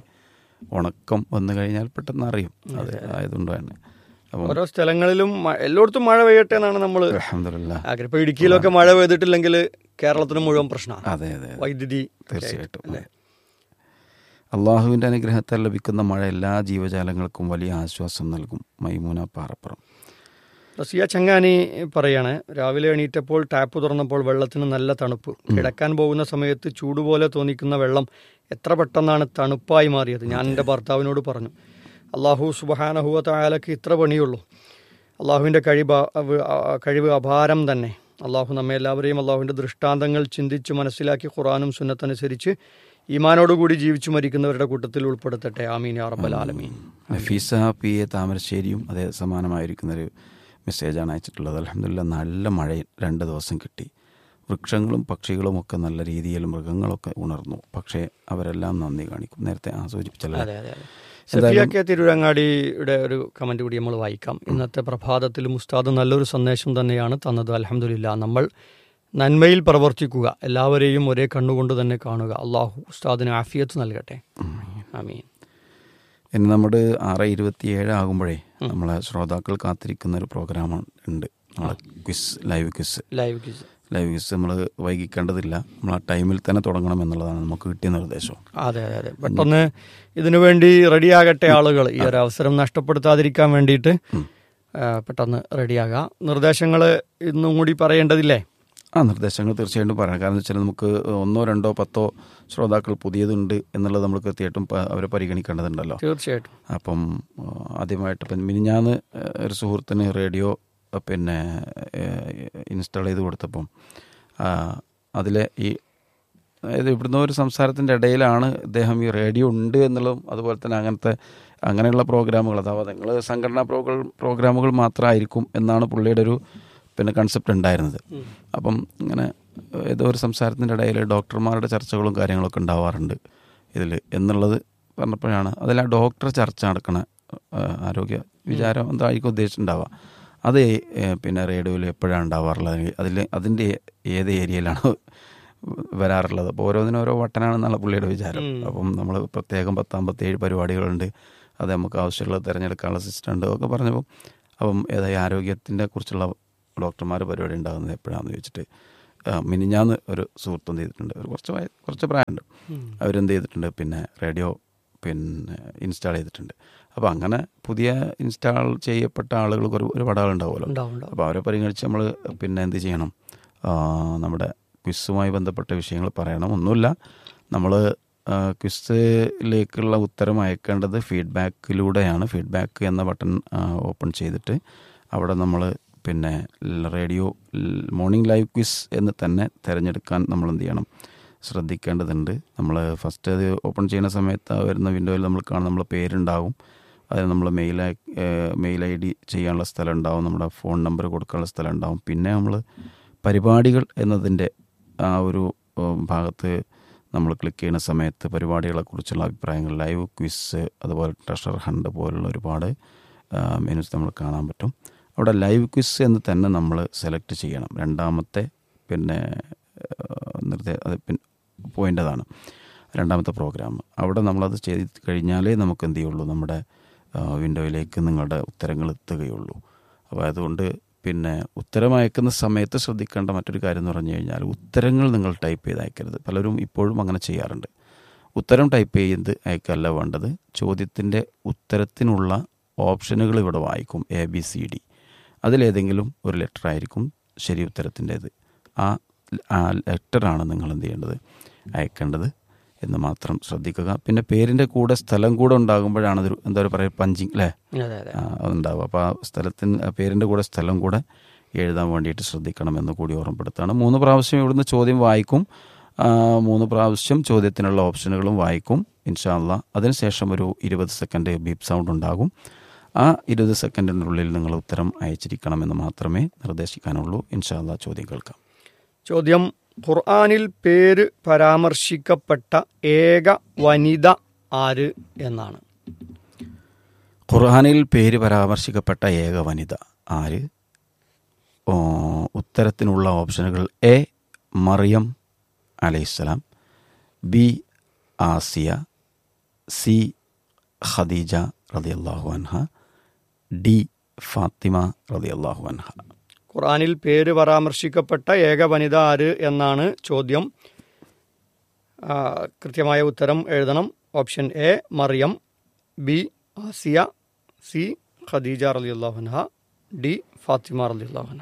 ഉണക്കം വന്നു കഴിഞ്ഞാൽ പെട്ടെന്ന് അറിയും അത് ആയതുകൊണ്ട് തന്നെ അപ്പം ഓരോ സ്ഥലങ്ങളിലും മ- എല്ലായിടത്തും മഴ പെയ്യട്ടെ എന്നാണ് നമ്മൾ അലഹമില്ല ആഗ്രഹം ഇപ്പോൾ ഇടുക്കിയിലൊക്കെ മഴ പെയ്തിട്ടില്ലെങ്കിൽ കേരളത്തിന് മുഴുവൻ പ്രശ്നമാണ് അതെ അതെ അതെ. വൈദ്യുതി ഒക്കെ തീർച്ചയായിട്ടും അല്ലേ അള്ളാഹുവിൻ്റെ അനുഗ്രഹത്താൽ ലഭിക്കുന്ന മഴ എല്ലാ ജീവജാലങ്ങൾക്കും വലിയ ആശ്വാസം നൽകും മൈമൂന പാറപ്പുറം റസിയ ചങ്ങാനി പറയാണ് രാവിലെ എണീറ്റപ്പോൾ ടാപ്പ് തുറന്നപ്പോൾ വെള്ളത്തിന് നല്ല തണുപ്പ് കിടക്കാൻ പോകുന്ന സമയത്ത് ചൂടുപോലെ തോന്നിക്കുന്ന വെള്ളം എത്ര പെട്ടെന്നാണ് തണുപ്പായി മാറിയത് ഞാൻ എൻ്റെ ഭർത്താവിനോട് പറഞ്ഞു അള്ളാഹു സുബഹാനഹുവ തായാലക്ക് ഇത്ര പണിയുള്ളൂ അള്ളാഹുവിൻ്റെ കഴിവ് അ- അവ- അ- കഴിവ് അപാരം തന്നെ അള്ളാഹു നമ്മെ എല്ലാവരെയും അള്ളാഹുവിൻ്റെ ദൃഷ്ടാന്തങ്ങൾ ചിന്തിച്ച് മനസ്സിലാക്കി ഖുറാനും സുന്നത്തനുസരിച്ച് ഈമാനോടുകൂടി ജീവിച്ചു മരിക്കുന്നവരുടെ കൂട്ടത്തിൽ ഉൾപ്പെടുത്തട്ടെ ആമീൻ യാ റബ്ബൽ ആലമീൻ നഫീസ പി എ താമരശ്ശേരിയും അതേ സമാനമായിരിക്കുന്നൊരു മെസ്സേജാണ് അയച്ചിട്ടുള്ളത് അലഹമില്ല നല്ല മഴ രണ്ട് ദിവസം കിട്ടി വൃക്ഷങ്ങളും പക്ഷികളും ഒക്കെ നല്ല രീതിയിൽ മൃഗങ്ങളൊക്കെ ഉണർന്നു പക്ഷേ അവരെല്ലാം നന്ദി കാണിക്കും നേരത്തെ ആ സൂചിപ്പിച്ചല്ലോ അതെ അതെ അതെ സഫിയ കെ തിരുരങ്ങാടിയുടെ ഒരു കമന്റ് കൂടി നമ്മൾ വായിക്കാം ഇന്നത്തെ പ്രഭാതത്തിൽ മുസ്താദ് നല്ലൊരു സന്ദേശം തന്നെയാണ് തന്നത് അലഹമില്ല നമ്മൾ നന്മയിൽ പ്രവർത്തിക്കുക എല്ലാവരെയും ഒരേ കണ്ണുകൊണ്ട് തന്നെ കാണുക അള്ളാഹു ഉസ്താദിന് ആഫിയത്ത് നൽകട്ടെ ആമീൻ ഇനി നമ്മുടെ ആറ് ഇരുപത്തിയേഴ് ആകുമ്പോഴേ നമ്മളെ ശ്രോതാക്കൾ കാത്തിരിക്കുന്ന ഒരു പ്രോഗ്രാം ഉണ്ട് നമ്മളെ quiz live quiz live quiz live quiz നമ്മൾ വൈകിക്കേണ്ടതില്ല നമ്മൾ ആ ടൈമിൽ തന്നെ തുടങ്ങണം എന്നുള്ളതാണ് നമുക്ക് കിട്ടിയ നിർദ്ദേശം അതെ അതെ അതെ പെട്ടെന്ന് ഇതിനു വേണ്ടി റെഡിയാകട്ടെ ആളുകൾ ഈ ഒരു അവസരം നഷ്ടപ്പെടുത്താതിരിക്കാൻ വേണ്ടിയിട്ട് ആ, പെട്ടെന്ന് റെഡിയാകാം നിർദ്ദേശങ്ങൾ ഇന്നും കൂടി പറയേണ്ടതില്ലേ ആ നിർദ്ദേശങ്ങൾ തീർച്ചയായിട്ടും പറയാം കാരണം വെച്ചാൽ നമുക്ക് ഒന്നോ രണ്ടോ പത്തോ ശ്രോതാക്കൾ പുതിയതുണ്ട് എന്നുള്ളത് നമ്മൾ കൃത്യമായിട്ടും പ- അവരെ പരിഗണിക്കേണ്ടതുണ്ടല്ലോ തീർച്ചയായിട്ടും അപ്പം ആ, ആദ്യമായിട്ട് ഇപ്പം മിനിഞ്ഞാന്ന് ഒരു സുഹൃത്തിന് റേഡിയോ ആ, പിന്നെ ഇൻസ്റ്റാൾ ചെയ്ത് കൊടുത്തപ്പം അതിലെ ഈ അതായത് ഇവിടുന്ന് ഒരു സംസാരത്തിൻ്റെ ഇടയിലാണ് ഇദ്ദേഹം ഈ റേഡിയോ ഉണ്ട് എന്നുള്ളതും അതുപോലെ തന്നെ അങ്ങനത്തെ അങ്ങനെയുള്ള പ്രോഗ്രാമുകൾ അഥവാ നിങ്ങൾ സംഘടനാ പ്രോഗ്ര പ്രോഗ്രാമുകൾ മാത്രമായിരിക്കും എന്നാണ് പുള്ളിയുടെ ഒരു പിന്നെ കൺസെപ്റ്റ് ഉണ്ടായിരുന്നത് അപ്പം ഇങ്ങനെ ഏതോ ഒരു സംസാരത്തിൻ്റെ ഇടയിൽ ഡോക്ടർമാരുടെ ചർച്ചകളും കാര്യങ്ങളൊക്കെ ഉണ്ടാവാറുണ്ട് ഇതിൽ എന്നുള്ളത് പറഞ്ഞപ്പോഴാണ് അതിൽ ആ ഡോക്ടർ ചർച്ച നടക്കണ ആ, ആരോഗ്യ വിചാരം എന്തായിരിക്കും ഉദ്ദേശിച്ചിട്ടുണ്ടാവുക അത് ഏ, പിന്നെ റേഡിയോയിൽ എപ്പോഴാണ് ഉണ്ടാവാറുള്ളത് അതിൽ അതിൻ്റെ ഏത് ഏരിയയിലാണ് വരാറുള്ളത് അപ്പോൾ ഓരോന്നിനും ഓരോ വട്ടനാണെന്നുള്ള പുള്ളിയുടെ വിചാരം അപ്പം നമ്മൾ പ്രത്യേകം പത്തമ്പത്തേഴ് പരിപാടികളുണ്ട് അത് നമുക്ക് ആവശ്യമുള്ളത് തിരഞ്ഞെടുക്കാനുള്ള സിസ്റ്റം ഉണ്ട് ഒക്കെ പറഞ്ഞപ്പോൾ അപ്പം ഏതായി ആരോഗ്യത്തിൻ്റെ കുറിച്ചുള്ള ഡോക്ടർമാർ പരിപാടി ഉണ്ടാകുന്നത് എപ്പോഴാണെന്ന് ചോദിച്ചിട്ട് ആ, മിനിഞ്ഞാന്ന് ഒരു സുഹൃത്ത് എന്ത് ചെയ്തിട്ടുണ്ട് ഒരു കുറച്ച് വയ- കുറച്ച് പ്രായമുണ്ട് അവരെന്ത് ചെയ്തിട്ടുണ്ട് പിന്നെ റേഡിയോ പിന്നെ ഇൻസ്റ്റാൾ ചെയ്തിട്ടുണ്ട് അപ്പോൾ അങ്ങനെ പുതിയ ഇൻസ്റ്റാൾ ചെയ്യപ്പെട്ട ആളുകൾ ഒരു ഒരുപാട് ആളുണ്ടാവുമല്ലോ ഉണ്ടാവും ഉണ്ടാവും അപ്പോൾ അവരെ പരിഗണിച്ച് നമ്മൾ പിന്നെ എന്ത് ചെയ്യണം ആ, നമ്മുടെ ക്വിസുമായി ബന്ധപ്പെട്ട വിഷയങ്ങൾ പറയണം ഒന്നുമില്ല നമ്മൾ ക്വിസിലേക്കുള്ള ഉത്തരം അയക്കേണ്ടത് ഫീഡ്ബാക്കിലൂടെയാണ് ഫീഡ്ബാക്ക് എന്ന ബട്ടൺ ഓപ്പൺ ചെയ്തിട്ട് അവിടെ നമ്മൾ പിന്നെ റേഡിയോ മോർണിംഗ് ലൈവ് ക്വിസ് എന്ന് തന്നെ തിരഞ്ഞെടുക്കാൻ നമ്മൾ എന്ത് ചെയ്യണം ശ്രദ്ധിക്കേണ്ടതുണ്ട് നമ്മൾ ഫസ്റ്റ് അത് ഓപ്പൺ ചെയ്യുന്ന സമയത്ത് ആ വരുന്ന വിൻഡോയിൽ നമ്മൾ കാണുന്ന നമ്മളെ പേരുണ്ടാവും അത് നമ്മൾ മെയിൽ മെയിൽ ഐ ഡി ചെയ്യാനുള്ള സ്ഥലം ഉണ്ടാവും നമ്മുടെ ഫോൺ നമ്പർ കൊടുക്കാനുള്ള സ്ഥലം ഉണ്ടാവും പിന്നെ നമ്മൾ പരിപാടികൾ എന്നതിൻ്റെ ആ ഒരു ഉം, ഭാഗത്ത് നമ്മൾ ക്ലിക്ക് ചെയ്യുന്ന സമയത്ത് പരിപാടികളെക്കുറിച്ചുള്ള അഭിപ്രായങ്ങൾ ലൈവ് ക്വിസ് അതുപോലെ ട്രഷർ ഹണ്ട് പോലുള്ള ഒരുപാട് മെനുസ് നമ്മൾ കാണാൻ പറ്റും അവിടെ ലൈവ് ക്വിസ് എന്ന് തന്നെ നമ്മൾ സെലക്ട് ചെയ്യണം രണ്ടാമത്തെ പിന്നെ നിർദ്ദേ അത് പിന്നെ പോയിൻ്റ് അതാണ് രണ്ടാമത്തെ പ്രോഗ്രാം അവിടെ നമ്മളത് ചെയ്ത് കഴിഞ്ഞാലേ നമുക്ക് എന്ത് ചെയ്യുള്ളൂ നമ്മുടെ ആ, വിൻഡോയിലേക്ക് നിങ്ങളുടെ ഉത്തരങ്ങൾ എത്തുകയുള്ളൂ അപ്പോൾ അതുകൊണ്ട് പിന്നെ ഉത്തരം അയക്കുന്ന സമയത്ത് ശ്രദ്ധിക്കേണ്ട മറ്റൊരു കാര്യം എന്ന് പറഞ്ഞു കഴിഞ്ഞാൽ ഉത്തരങ്ങൾ നിങ്ങൾ ടൈപ്പ് ചെയ്ത് അയക്കരുത് പലരും ഇപ്പോഴും അങ്ങനെ ചെയ്യാറുണ്ട് ഉത്തരം ടൈപ്പ് ചെയ്ത് അയക്കല്ല വേണ്ടത് ചോദ്യത്തിൻ്റെ ഉത്തരത്തിനുള്ള ഓപ്ഷനുകൾ ഇവിടെ വായിക്കും എ ബി സി ഡി അതിലേതെങ്കിലും ഒരു ലെറ്റർ ആയിരിക്കും ശരി ഉത്തരത്തിൻ്റേത് ആ ആ ലെറ്ററാണ് നിങ്ങൾ എന്ത് ചെയ്യേണ്ടത് അയക്കേണ്ടത് എന്ന് മാത്രം ശ്രദ്ധിക്കുക പിന്നെ പേരിൻ്റെ കൂടെ സ്ഥലം കൂടെ ഉണ്ടാകുമ്പോഴാണ് അതൊരു എന്താ പറയുക പറയുക പഞ്ചിങ് അല്ലേ അതെ അതെ ആ, അതുണ്ടാവും അപ്പോൾ ആ സ്ഥലത്തിന് ആ പേരിൻ്റെ കൂടെ സ്ഥലം കൂടെ എഴുതാൻ വേണ്ടിയിട്ട് ശ്രദ്ധിക്കണം എന്ന് കൂടി ഓർമ്മപ്പെടുത്താണ് മൂന്ന് പ്രാവശ്യം ഇവിടുന്ന് ചോദ്യം വായിക്കും ആ, മൂന്ന് പ്രാവശ്യം ചോദ്യത്തിനുള്ള ഓപ്ഷനുകളും വായിക്കും ഇൻഷാല്ല അതിനുശേഷം ഒരു ഇരുപത് സെക്കൻഡ് ബീപ്പ് സൗണ്ട് ഉണ്ടാകും ആ ഇരുപത് സെക്കൻഡിനുള്ളിൽ നിങ്ങൾ ഉത്തരം അയച്ചിരിക്കണമെന്ന് മാത്രമേ നിർദ്ദേശിക്കാനുള്ളൂ ഇൻഷാല്ല ചോദ്യം കേൾക്കാം ചോദ്യം ഖുർആനിൽ പേര് പരാമർശിക്കപ്പെട്ട ഏക വനിത ആര് എന്നാണ് ഖുർആാനിൽ പേര് പരാമർശിക്കപ്പെട്ട ഏക വനിത ആര് ഓ, ഉത്തരത്തിനുള്ള ഓപ്ഷനുകൾ എ മറിയം അലൈഹിസ്സലാം ബി ആസിയ സി ഖദീജ റളിയല്ലാഹു അൻഹ ഡി ഫാത്തിമ റളിയല്ലാഹു അൻഹ ഖുർആനിൽ പേര് പരാമർശിക്കപ്പെട്ട ഏക വനിത ആര് എന്നാണ് ചോദ്യം ആ, കൃത്യമായ ഉത്തരം എഴുതണം option A Mariyam B Asiya C Khadeeja റളിയല്ലാഹുൻഹ ഡി ഫാത്തിമ റളിയല്ലാഹുൻഹ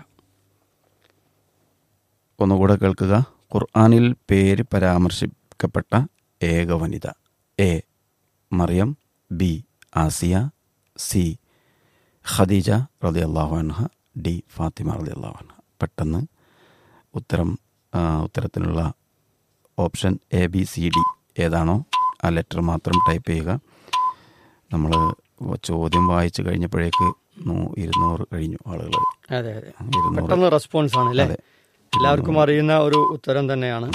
ഒന്നുകൂടെ കേൾക്കുക ഖുർആാനിൽ പേര് പരാമർശിക്കപ്പെട്ട ഏക വനിത A Mariyam B Asiya C Khadeeja റതി അള്ളാഹു അൻഹ ഡി ഫാത്തിമ റതി അള്ളാഹു അൻഹ പെട്ടെന്ന് ഉത്തരം ആ, ഉത്തരത്തിനുള്ള option A B C D ഏതാണോ ആ ലെറ്റർ മാത്രം ടൈപ്പ് ചെയ്യുക നമ്മൾ ചോദ്യം വായിച്ചു കഴിഞ്ഞപ്പോഴേക്ക് നൂ- ഇരുന്നൂറ് കഴിഞ്ഞു ആളുകൾ അതെ അതെ ഇരുന്നൂറ് പെട്ടെന്ന് റെസ്പോൺസ് ആണ് അല്ലേ അതെ. എല്ലാവർക്കും അറിയുന്ന ഒരു ഉത്തരം തന്നെയാണ്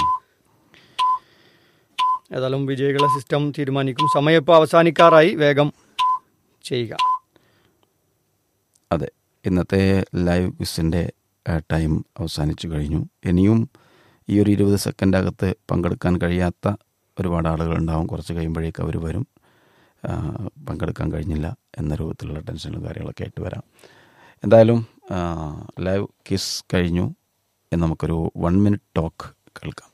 ഏതായാലും വിജയികളെ സിസ്റ്റം തീരുമാനിക്കും സമയം ഇപ്പോൾ അവസാനിക്കാറായി വേഗം ചെയ്യുക അതെ ഇന്നത്തെ ലൈവ് ക്വിസിൻ്റെ ടൈം അവസാനിച്ചു കഴിഞ്ഞു ഇനിയും ഈ ഒരു ഇരുപത് സെക്കൻഡ് അകത്ത് പങ്കെടുക്കാൻ കഴിയാത്ത ഒരുപാട് ആളുകളുണ്ടാവും കുറച്ച് കഴിയുമ്പോഴേക്ക് അവർ വരും ആ, പങ്കെടുക്കാൻ കഴിഞ്ഞില്ല എന്ന രൂപത്തിലുള്ള ടെൻഷനും കാര്യങ്ങളൊക്കെ ആയിട്ട് വരാം എന്തായാലും ആ, ലൈവ് കിസ് കഴിഞ്ഞു എന്ന് നമുക്കൊരു വൺ മിനിറ്റ് ടോക്ക് കേൾക്കാം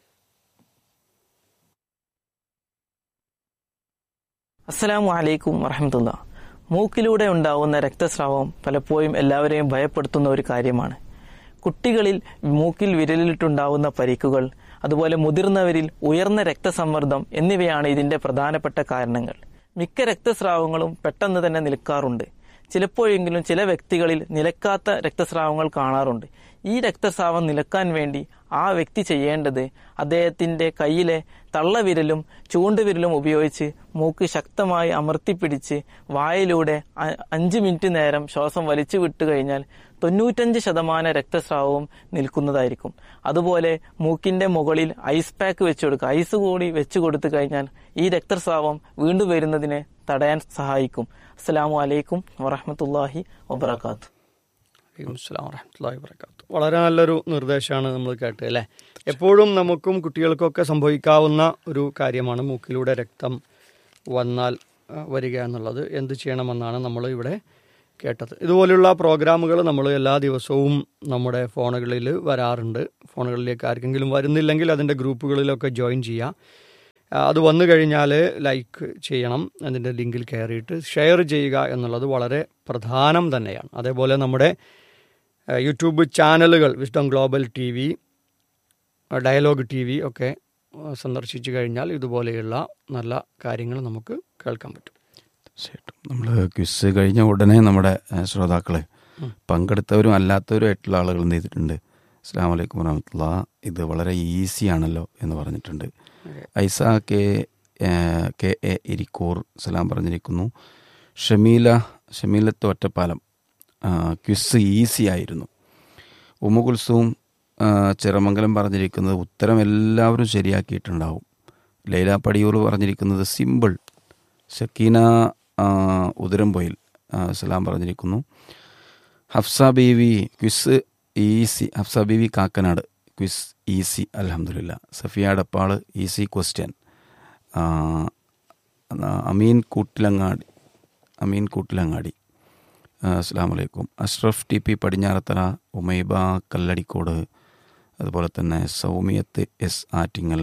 അസ്സലാമു അലൈക്കും വറഹമത്തുള്ള മൂക്കിലൂടെ ഉണ്ടാവുന്ന രക്തസ്രാവം പലപ്പോഴും എല്ലാവരെയും ഭയപ്പെടുത്തുന്ന ഒരു കാര്യമാണ് കുട്ടികളിൽ മൂക്കിൽ വിരലിട്ടുണ്ടാവുന്ന പരിക്കുകൾ അതുപോലെ മുതിർന്നവരിൽ ഉയർന്ന രക്തസമ്മർദ്ദം എന്നിവയാണ് ഇതിന്റെ പ്രധാനപ്പെട്ട കാരണങ്ങൾ മിക്ക രക്തസ്രാവങ്ങളും പെട്ടെന്ന് തന്നെ നിൽക്കാറുണ്ട് ചിലപ്പോഴെങ്കിലും ചില വ്യക്തികളിൽ നിലക്കാത്ത രക്തസ്രാവങ്ങൾ കാണാറുണ്ട് ഈ രക്തസ്രാവം നിലക്കാൻ വേണ്ടി ആ വ്യക്തി ചെയ്യേണ്ടത് അദ്ദേഹത്തിന്റെ കയ്യിലെ തള്ളവിരലും ചൂണ്ടുവിരലും ഉപയോഗിച്ച് മൂക്ക് ശക്തമായി അമർത്തിപ്പിടിച്ച് വായിലൂടെ അ- അഞ്ച് മിനിറ്റ് നേരം ശ്വാസം വലിച്ചു വിട്ടു കഴിഞ്ഞാൽ തൊണ്ണൂറ്റഞ്ച് ശതമാനം രക്തസ്രാവവും നിൽക്കുന്നതായിരിക്കും അതുപോലെ മൂക്കിന്റെ മുകളിൽ ഐസ് പാക്ക് വെച്ചു കൊടുക്കുക ഐസ് കൂടി വെച്ചു കൊടുത്തു കഴിഞ്ഞാൽ ഈ രക്തസ്രാവം വീണ്ടും വരുന്നതിനെ തടയാൻ സഹായിക്കും അസ്സലാമു അലൈക്കും വറഹമത്തല്ലാഹി വബർക്കാത്തു വലൈക്കും അസ്സലാം വറഹ്മത്തുള്ളാഹി വബറകാതുഹു. വളരെ നല്ലൊരു നിർദ്ദേശമാണ് നമ്മൾ കേട്ടത് അല്ലേ എപ്പോഴും നമുക്കും കുട്ടികൾക്കൊക്കെ സംഭവിക്കാവുന്ന ഒരു കാര്യമാണ് മൂക്കിലൂടെ രക്തം വന്നാൽ ആ, വരിക എന്നുള്ളത് എന്ത് ചെയ്യണമെന്നാണ് നമ്മൾ ഇവിടെ കേട്ടത് ഇതുപോലെയുള്ള പ്രോഗ്രാമുകൾ നമ്മൾ എല്ലാ ദിവസവും നമ്മുടെ ഫോണുകളിൽ വരാറുണ്ട് ഫോണുകളിലേക്ക് ആർക്കെങ്കിലും വരുന്നില്ലെങ്കിൽ അതിൻ്റെ ഗ്രൂപ്പുകളിലൊക്കെ ജോയിൻ ചെയ്യാം ആ, അത് വന്നു കഴിഞ്ഞാൽ ലൈക്ക് ചെയ്യണം അതിൻ്റെ ലിങ്കിൽ കയറിയിട്ട് ഷെയർ ചെയ്യുക എന്നുള്ളത് വളരെ പ്രധാനം തന്നെയാണ് അതേപോലെ നമ്മുടെ ആ, യൂട്യൂബ് ചാനലുകൾ Wisdom Global T V Dialogue T V ഒക്കെ ആ, സന്ദർശിച്ചു കഴിഞ്ഞാൽ ഇതുപോലെയുള്ള നല്ല കാര്യങ്ങൾ നമുക്ക് കേൾക്കാൻ പറ്റും തീർച്ചയായിട്ടും നമ്മൾ ക്വിസ് കഴിഞ്ഞ ഉടനെ നമ്മുടെ ശ്രോതാക്കൾ പങ്കെടുത്തവരും അല്ലാത്തവരും ആയിട്ടുള്ള ആളുകൾ എന്ത് ചെയ്തിട്ടുണ്ട് അസ്സാം വലൈക്കും വരഹമുല്ല ഇത് വളരെ ഈസി ആണല്ലോ എന്ന് പറഞ്ഞിട്ടുണ്ട് ഐസ കെ ഏഹ്, കെ എ ഇരിക്കൂർ സലാം പറഞ്ഞിരിക്കുന്നു ഷമീല ഷമീലത്ത് ഒറ്റപ്പാലം ആ, ക്വിസ് ഈസി ആയിരുന്നു ഉമ്മ കുൽസവും ആ, ചിറമംഗലം പറഞ്ഞിരിക്കുന്നത് ഉത്തരം എല്ലാവരും ശരിയാക്കിയിട്ടുണ്ടാവും ലൈല പടിയൂർ പറഞ്ഞിരിക്കുന്നത് സിമ്പിൾ ഷക്കീന ആ, ഉദരംപൊയിൽ ആ, സലാം പറഞ്ഞിരിക്കുന്നു Hafsa Beevi quiz easy Hafsa Beevi Kakkanad quiz easy അലഹമില്ല സഫിയ ഡപ്പാൾ ഈസി ക്വസ്റ്റ്യൻ ആ, അമീൻ കൂട്ടിലങ്ങാടി അമീൻ കൂട്ടിലങ്ങാടി അസ്സാം വലൈക്കും അഷ്റഫ് ടി പി പടിഞ്ഞാറത്തറ ഉമൈബ കല്ലടിക്കോട് അതുപോലെ തന്നെ സൗമിയത്ത് എസ് ആറ്റിങ്ങൽ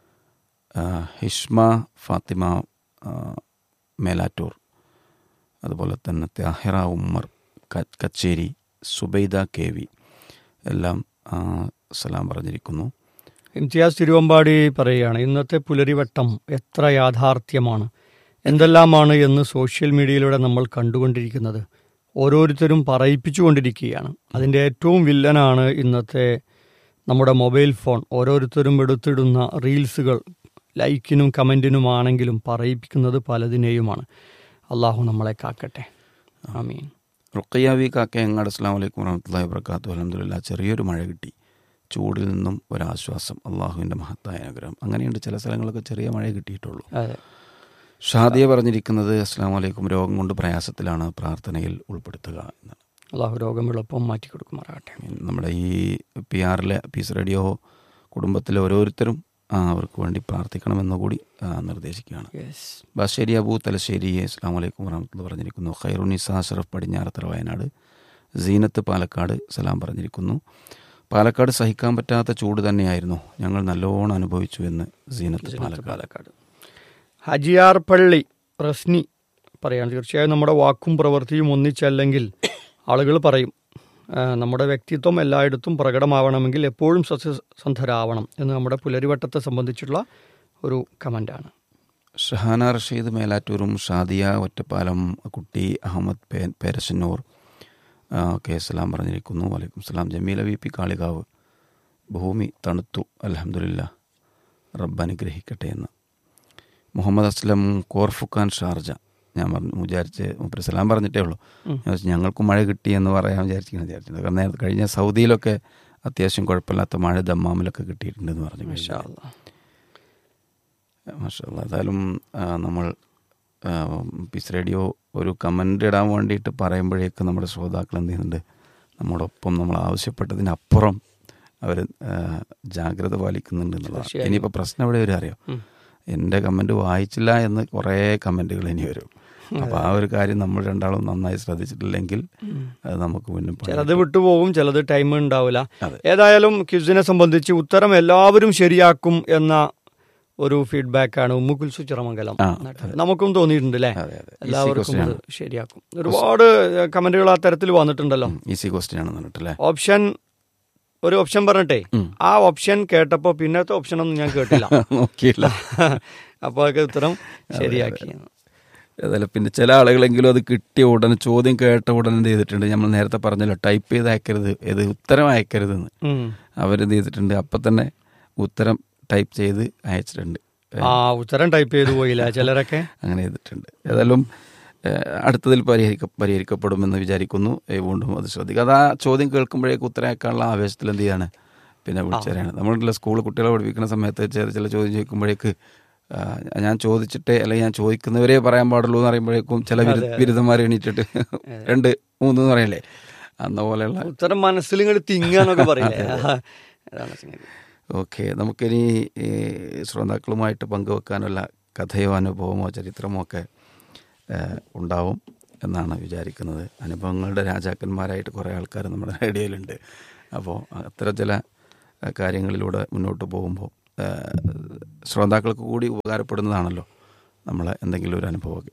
ആ, ഹിഷ്മ ഫാത്തിമ ആ, മേലാറ്റൂർ അതുപോലെ തന്നെ താഹിറ ഉമ്മർ ക- കച്ചേരി സുബൈദ കെ വി എല്ലാം ആ, സലാം പറഞ്ഞിരിക്കുന്നു ഇംതിയാസ് തിരുവമ്പാടി പറയുകയാണ് ഇന്നത്തെ പുലരിവട്ടം എത്ര യാഥാർത്ഥ്യമാണ് എന്തെല്ലാമാണ് എന്ന് സോഷ്യൽ മീഡിയയിലൂടെ നമ്മൾ കണ്ടുകൊണ്ടിരിക്കുന്നത് ഓരോരുത്തരും പറയിപ്പിച്ചുകൊണ്ടിരിക്കുകയാണ് അതിൻ്റെ ഏറ്റവും വില്ലനാണ് ഇന്നത്തെ നമ്മുടെ മൊബൈൽ ഫോൺ ഓരോരുത്തരും എടുത്തിടുന്ന റീൽസുകൾ ലൈക്കിനും കമൻറ്റിനുമാണെങ്കിലും പറയിപ്പിക്കുന്നത് പലതിനെയുമാണ് അള്ളാഹു നമ്മളെ കാക്കട്ടെ ആമീൻ റുക്കയ്യ വി കാക്ക എങ്ങാട് അസ്ലാം വലൈക്കും വറഹമത്തല്ലാ വർക്കാത്തു അലഹമുല്ല ചെറിയൊരു മഴ കിട്ടി ചൂടിൽ നിന്നും ഒരാശ്വാസം അള്ളാഹുവിൻ്റെ മഹത്തായ അനുഗ്രഹം അങ്ങനെയുണ്ട് ചില സ്ഥലങ്ങളൊക്കെ ചെറിയ മഴ കിട്ടിയിട്ടുള്ളൂ അതെ ഷാദിയ പറഞ്ഞിരിക്കുന്നത് അസ്ലാം വലൈക്കും രോഗം കൊണ്ട് പ്രയാസത്തിലാണ് പ്രാർത്ഥനയിൽ ഉൾപ്പെടുത്തുക എന്നാണ് അള്ളാഹു രോഗം എളുപ്പം മാറ്റി കൊടുക്കുമാറാകട്ടെ നമ്മുടെ ഈ പി ആറിലെ പീസ് റേഡിയോ കുടുംബത്തിലെ ഓരോരുത്തരും ആ, അവർക്ക് വേണ്ടി പ്രാർത്ഥിക്കണമെന്ന് കൂടി ആ, നിർദ്ദേശിക്കുകയാണ് യെസ് ബഷേരി അബൂ തലശ്ശേരി അസ്ലാം വലൈക്കും വറഹമത്തുള്ള പറഞ്ഞിരിക്കുന്നു ഖൈറുനിസ അഷറഫ് പടിഞ്ഞാറത്തറ വയനാട് സീനത്ത് പാലക്കാട് സലാം പറഞ്ഞിരിക്കുന്നു പാലക്കാട് സഹിക്കാൻ പറ്റാത്ത ചൂട് തന്നെയായിരുന്നു ഞങ്ങൾ നല്ലോണം അനുഭവിച്ചു എന്ന് സീനത്ത് പാലക്കാട് പാലക്കാട് ഹജിയാർ പള്ളി റസ്നി പറയാണ് തീർച്ചയായും നമ്മുടെ വാക്കും പ്രവൃത്തിയും ഒന്നിച്ചല്ലെങ്കിൽ ആളുകൾ പറയും ആ, നമ്മുടെ വ്യക്തിത്വം എല്ലായിടത്തും പ്രകടമാവണമെങ്കിൽ എപ്പോഴും സസ്യസന്ധരാവണം എന്ന് നമ്മുടെ പുലരിവട്ടത്തെ സംബന്ധിച്ചുള്ള ഒരു കമൻ്റാണ് ഷഹാന റഷീദ് മേലാറ്റൂരും ഷാദിയ ഒറ്റപ്പാലം കുട്ടി അഹമ്മദ് പേ പേരശന്നൂർ ആ, ഒക്കെ സലാം പറഞ്ഞിരിക്കുന്നു വലൈക്കും സലാം ജമീല വി പി കാളികാവ് ഭൂമി തണുത്തു അലഹമുല്ല റബ്ബ് അനുഗ്രഹിക്കട്ടെ എന്ന് മുഹമ്മദ് അസ്ലം കോർഫുഖാൻ ഷാർജ ഞാൻ പറഞ്ഞു വിചാരിച്ച് മുപ്പര് സലാം പറഞ്ഞിട്ടേ ഉള്ളൂ ഞാൻ വിചാരിച്ചു ഞങ്ങൾക്കും മഴ കിട്ടി എന്ന് പറയാൻ വിചാരിച്ചിരിക്കുന്നത് വിചാരിച്ചിട്ടുണ്ട് കാരണം നേരത്തെ കഴിഞ്ഞ സൗദിയിലൊക്കെ അത്യാവശ്യം കുഴപ്പമില്ലാത്ത മഴ ദമ്മാമിലൊക്കെ കിട്ടിയിട്ടുണ്ടെന്ന് പറഞ്ഞു മാഷാ അല്ലാ. മാഷാ അല്ലാ. ഏതായാലും ആ, നമ്മൾ ആ, പീസ് റേഡിയോ ഒരു കമൻ്റ് ഇടാൻ വേണ്ടിയിട്ട് പറയുമ്പോഴേക്ക് നമ്മുടെ ശ്രോതാക്കൾ എന്ത് ചെയ്യുന്നുണ്ട് നമ്മോടൊപ്പം നമ്മൾ ആവശ്യപ്പെട്ടതിനപ്പുറം അവർ ജാഗ്രത പാലിക്കുന്നുണ്ട് എന്നുള്ളതാണ് തീർച്ചയായും. ഇനിയിപ്പോൾ പ്രശ്നം എവിടെ വരും അറിയോ ഉം. എൻ്റെ കമൻറ്റ് വായിച്ചില്ല എന്ന് കുറേ കമൻറ്റുകൾ ഇനി വരും അപ്പോൾ ആ ഒരു കാര്യം നമ്മൾ രണ്ടാളും നന്നായി ശ്രദ്ധിച്ചിട്ടില്ലെങ്കിൽ അത് നമുക്ക് മുന്നും പണി ചിലത് വിട്ടുപോകും ചിലത് ടൈം ഉണ്ടാവില്ല അതെ. ഏതായാലും ക്വിസിനെ സംബന്ധിച്ച് ഉത്തരം എല്ലാവരും ശരിയാക്കും എന്ന ഒരു ഫീഡ്ബാക്കാണ് ഉമ്മുക്കുൽസു ചിറമംഗലം ആ, നമുക്കും തോന്നിയിട്ടുണ്ട് അല്ലേ അതെ അതെ ഈസി എല്ലാവർക്കും ക്വസ്റ്റ്യൻ ഇത് ആണ് ശരിയാക്കും ഒരുപാട് കമന്റുകൾ ആ തരത്തിൽ വന്നിട്ടുണ്ടല്ലോ ഈസി ക്വസ്റ്റ്യൻ ആണെന്ന് പറഞ്ഞിട്ടല്ലേ ഓപ്ഷൻ ഒരു ഓപ്ഷൻ പറഞ്ഞിട്ടേ ഉം. ആ ഓപ്ഷൻ കേട്ടപ്പോ പിന്നത്തെ ഓപ്ഷൻ ഒന്നും ഞാൻ കേട്ടില്ല നോക്കിയില്ല അപ്പൊ അതൊക്കെ ഉത്തരം ശരിയാക്കി ഏതായാലും പിന്നെ ചില ആളുകളെങ്കിലും അത് കിട്ടിയ ഉടനെ ചോദ്യം കേട്ട ഉടനെ എന്ത് ചെയ്തിട്ടുണ്ട് നമ്മൾ നേരത്തെ പറഞ്ഞല്ലോ ടൈപ്പ് ചെയ്ത് അയക്കരുത് ഇത് ഉത്തരം അയക്കരുത് എന്ന് ഉം. അവരെന്ത് ചെയ്തിട്ടുണ്ട് അപ്പം തന്നെ ഉത്തരം ടൈപ്പ് ചെയ്ത് അയച്ചിട്ടുണ്ട് ആ ഉത്തരം ടൈപ്പ് ചെയ്തു പോയില്ല ചിലരൊക്കെ അങ്ങനെ ചെയ്തിട്ടുണ്ട് ഏതായാലും ഏഹ്, അടുത്തതിൽ പരിഹരിക്ക പരിഹരിക്കപ്പെടുമെന്ന് വിചാരിക്കുന്നു ഏഹ്, വീണ്ടും അത് ശ്രദ്ധിക്കുക അത് ആ ചോദ്യം കേൾക്കുമ്പോഴേക്ക് ഉത്തരം അയക്കാനുള്ള ആവേശത്തിൽ എന്ത് ചെയ്യാണ് പിന്നെ വിളിച്ചറിയാണ് നമ്മളുടെ സ്കൂൾ കുട്ടികളെ പഠിപ്പിക്കുന്ന സമയത്ത് ചില ചില ചോദ്യം ചോദിക്കുമ്പോഴേക്ക് ആ, ഞാൻ ചോദിച്ചിട്ടേ അല്ലെങ്കിൽ ഞാൻ ചോദിക്കുന്നവരെ പറയാൻ പാടുള്ളൂ എന്ന് പറയുമ്പോഴേക്കും ചില വിരു- ബിരുദന്മാർ എണീറ്റിട്ട് രണ്ട് മൂന്ന് എന്ന് പറയല്ലേ അന്ന പോലെയുള്ള ഉത്തരം മനസ്സിൽ ഇങ്ങോട്ട് തിങ്ങാന്നൊക്കെ പറയില്ലേ അതാണ് സംഗതി. ഓക്കെ നമുക്കിനി ഈ ശ്രോതാക്കളുമായിട്ട് പങ്കുവെക്കാനുള്ള കഥയോ അനുഭവമോ ചരിത്രമോ ഒക്കെ ഏഹ്, ഉണ്ടാവും എന്നാണ് വിചാരിക്കുന്നത് അനുഭവങ്ങളുടെ രാജാക്കന്മാരായിട്ട് കുറേ ആൾക്കാർ നമ്മുടെ റേഡിയോയിലുണ്ട് അപ്പോൾ അത്തരം ചില ആ, കാര്യങ്ങളിലൂടെ മുന്നോട്ട് പോകുമ്പോൾ ആ, ശ്രോതാക്കൾക്ക് കൂടി ഉപകാരപ്പെടുന്നതാണല്ലോ നമ്മളെ എന്തെങ്കിലും ഒരു അനുഭവമൊക്കെ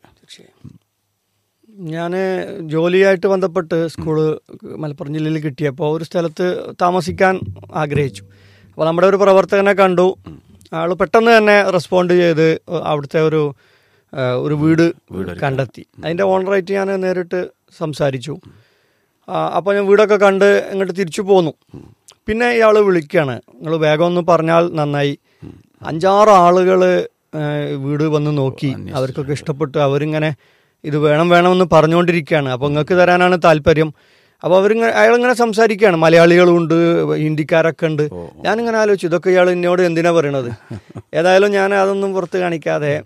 ഞാൻ ജോലിയായിട്ട് ബന്ധപ്പെട്ട് സ്കൂള് മലപ്പുറം ജില്ലയിൽ കിട്ടിയപ്പോൾ ഒരു സ്ഥലത്ത് താമസിക്കാൻ ആഗ്രഹിച്ചു അപ്പോൾ നമ്മുടെ ഒരു പ്രവർത്തകനെ കണ്ടു ആൾ പെട്ടെന്ന് തന്നെ റെസ്പോണ്ട് ചെയ്ത് അവിടുത്തെ ഒരു ആ, ഒരു വീട് കണ്ടെത്തി അതിൻ്റെ ഓണറായിട്ട് ഞാൻ നേരിട്ട് സംസാരിച്ചു അപ്പോൾ ഞാൻ വീടൊക്കെ കണ്ട് ഇങ്ങോട്ട് തിരിച്ചു പോന്നു പിന്നെ ഇയാൾ വിളിക്കുകയാണ് നിങ്ങൾ വേഗം ഒന്ന് പറഞ്ഞാൽ നന്നായി അഞ്ചാറ് ആളുകൾ വീട് വന്ന് നോക്കി അവർക്കൊക്കെ ഇഷ്ടപ്പെട്ടു അവരിങ്ങനെ ഇത് വേണം വേണമെന്ന് പറഞ്ഞുകൊണ്ടിരിക്കുകയാണ് അപ്പോൾ നിങ്ങൾക്ക് തരാനാണ് താല്പര്യം അപ്പോൾ അവരിങ്ങനെ അയാളിങ്ങനെ സംസാരിക്കുകയാണ് മലയാളികളുണ്ട് ഹിന്ദിക്കാരൊക്കെ ഉണ്ട് ഞാനിങ്ങനെ ആലോചിച്ചു ഇതൊക്കെ ഇയാൾ എന്നോട് എന്തിനാ പറയണത് ഏതായാലും ഞാൻ അതൊന്നും പുറത്ത് കാണിക്കാതെ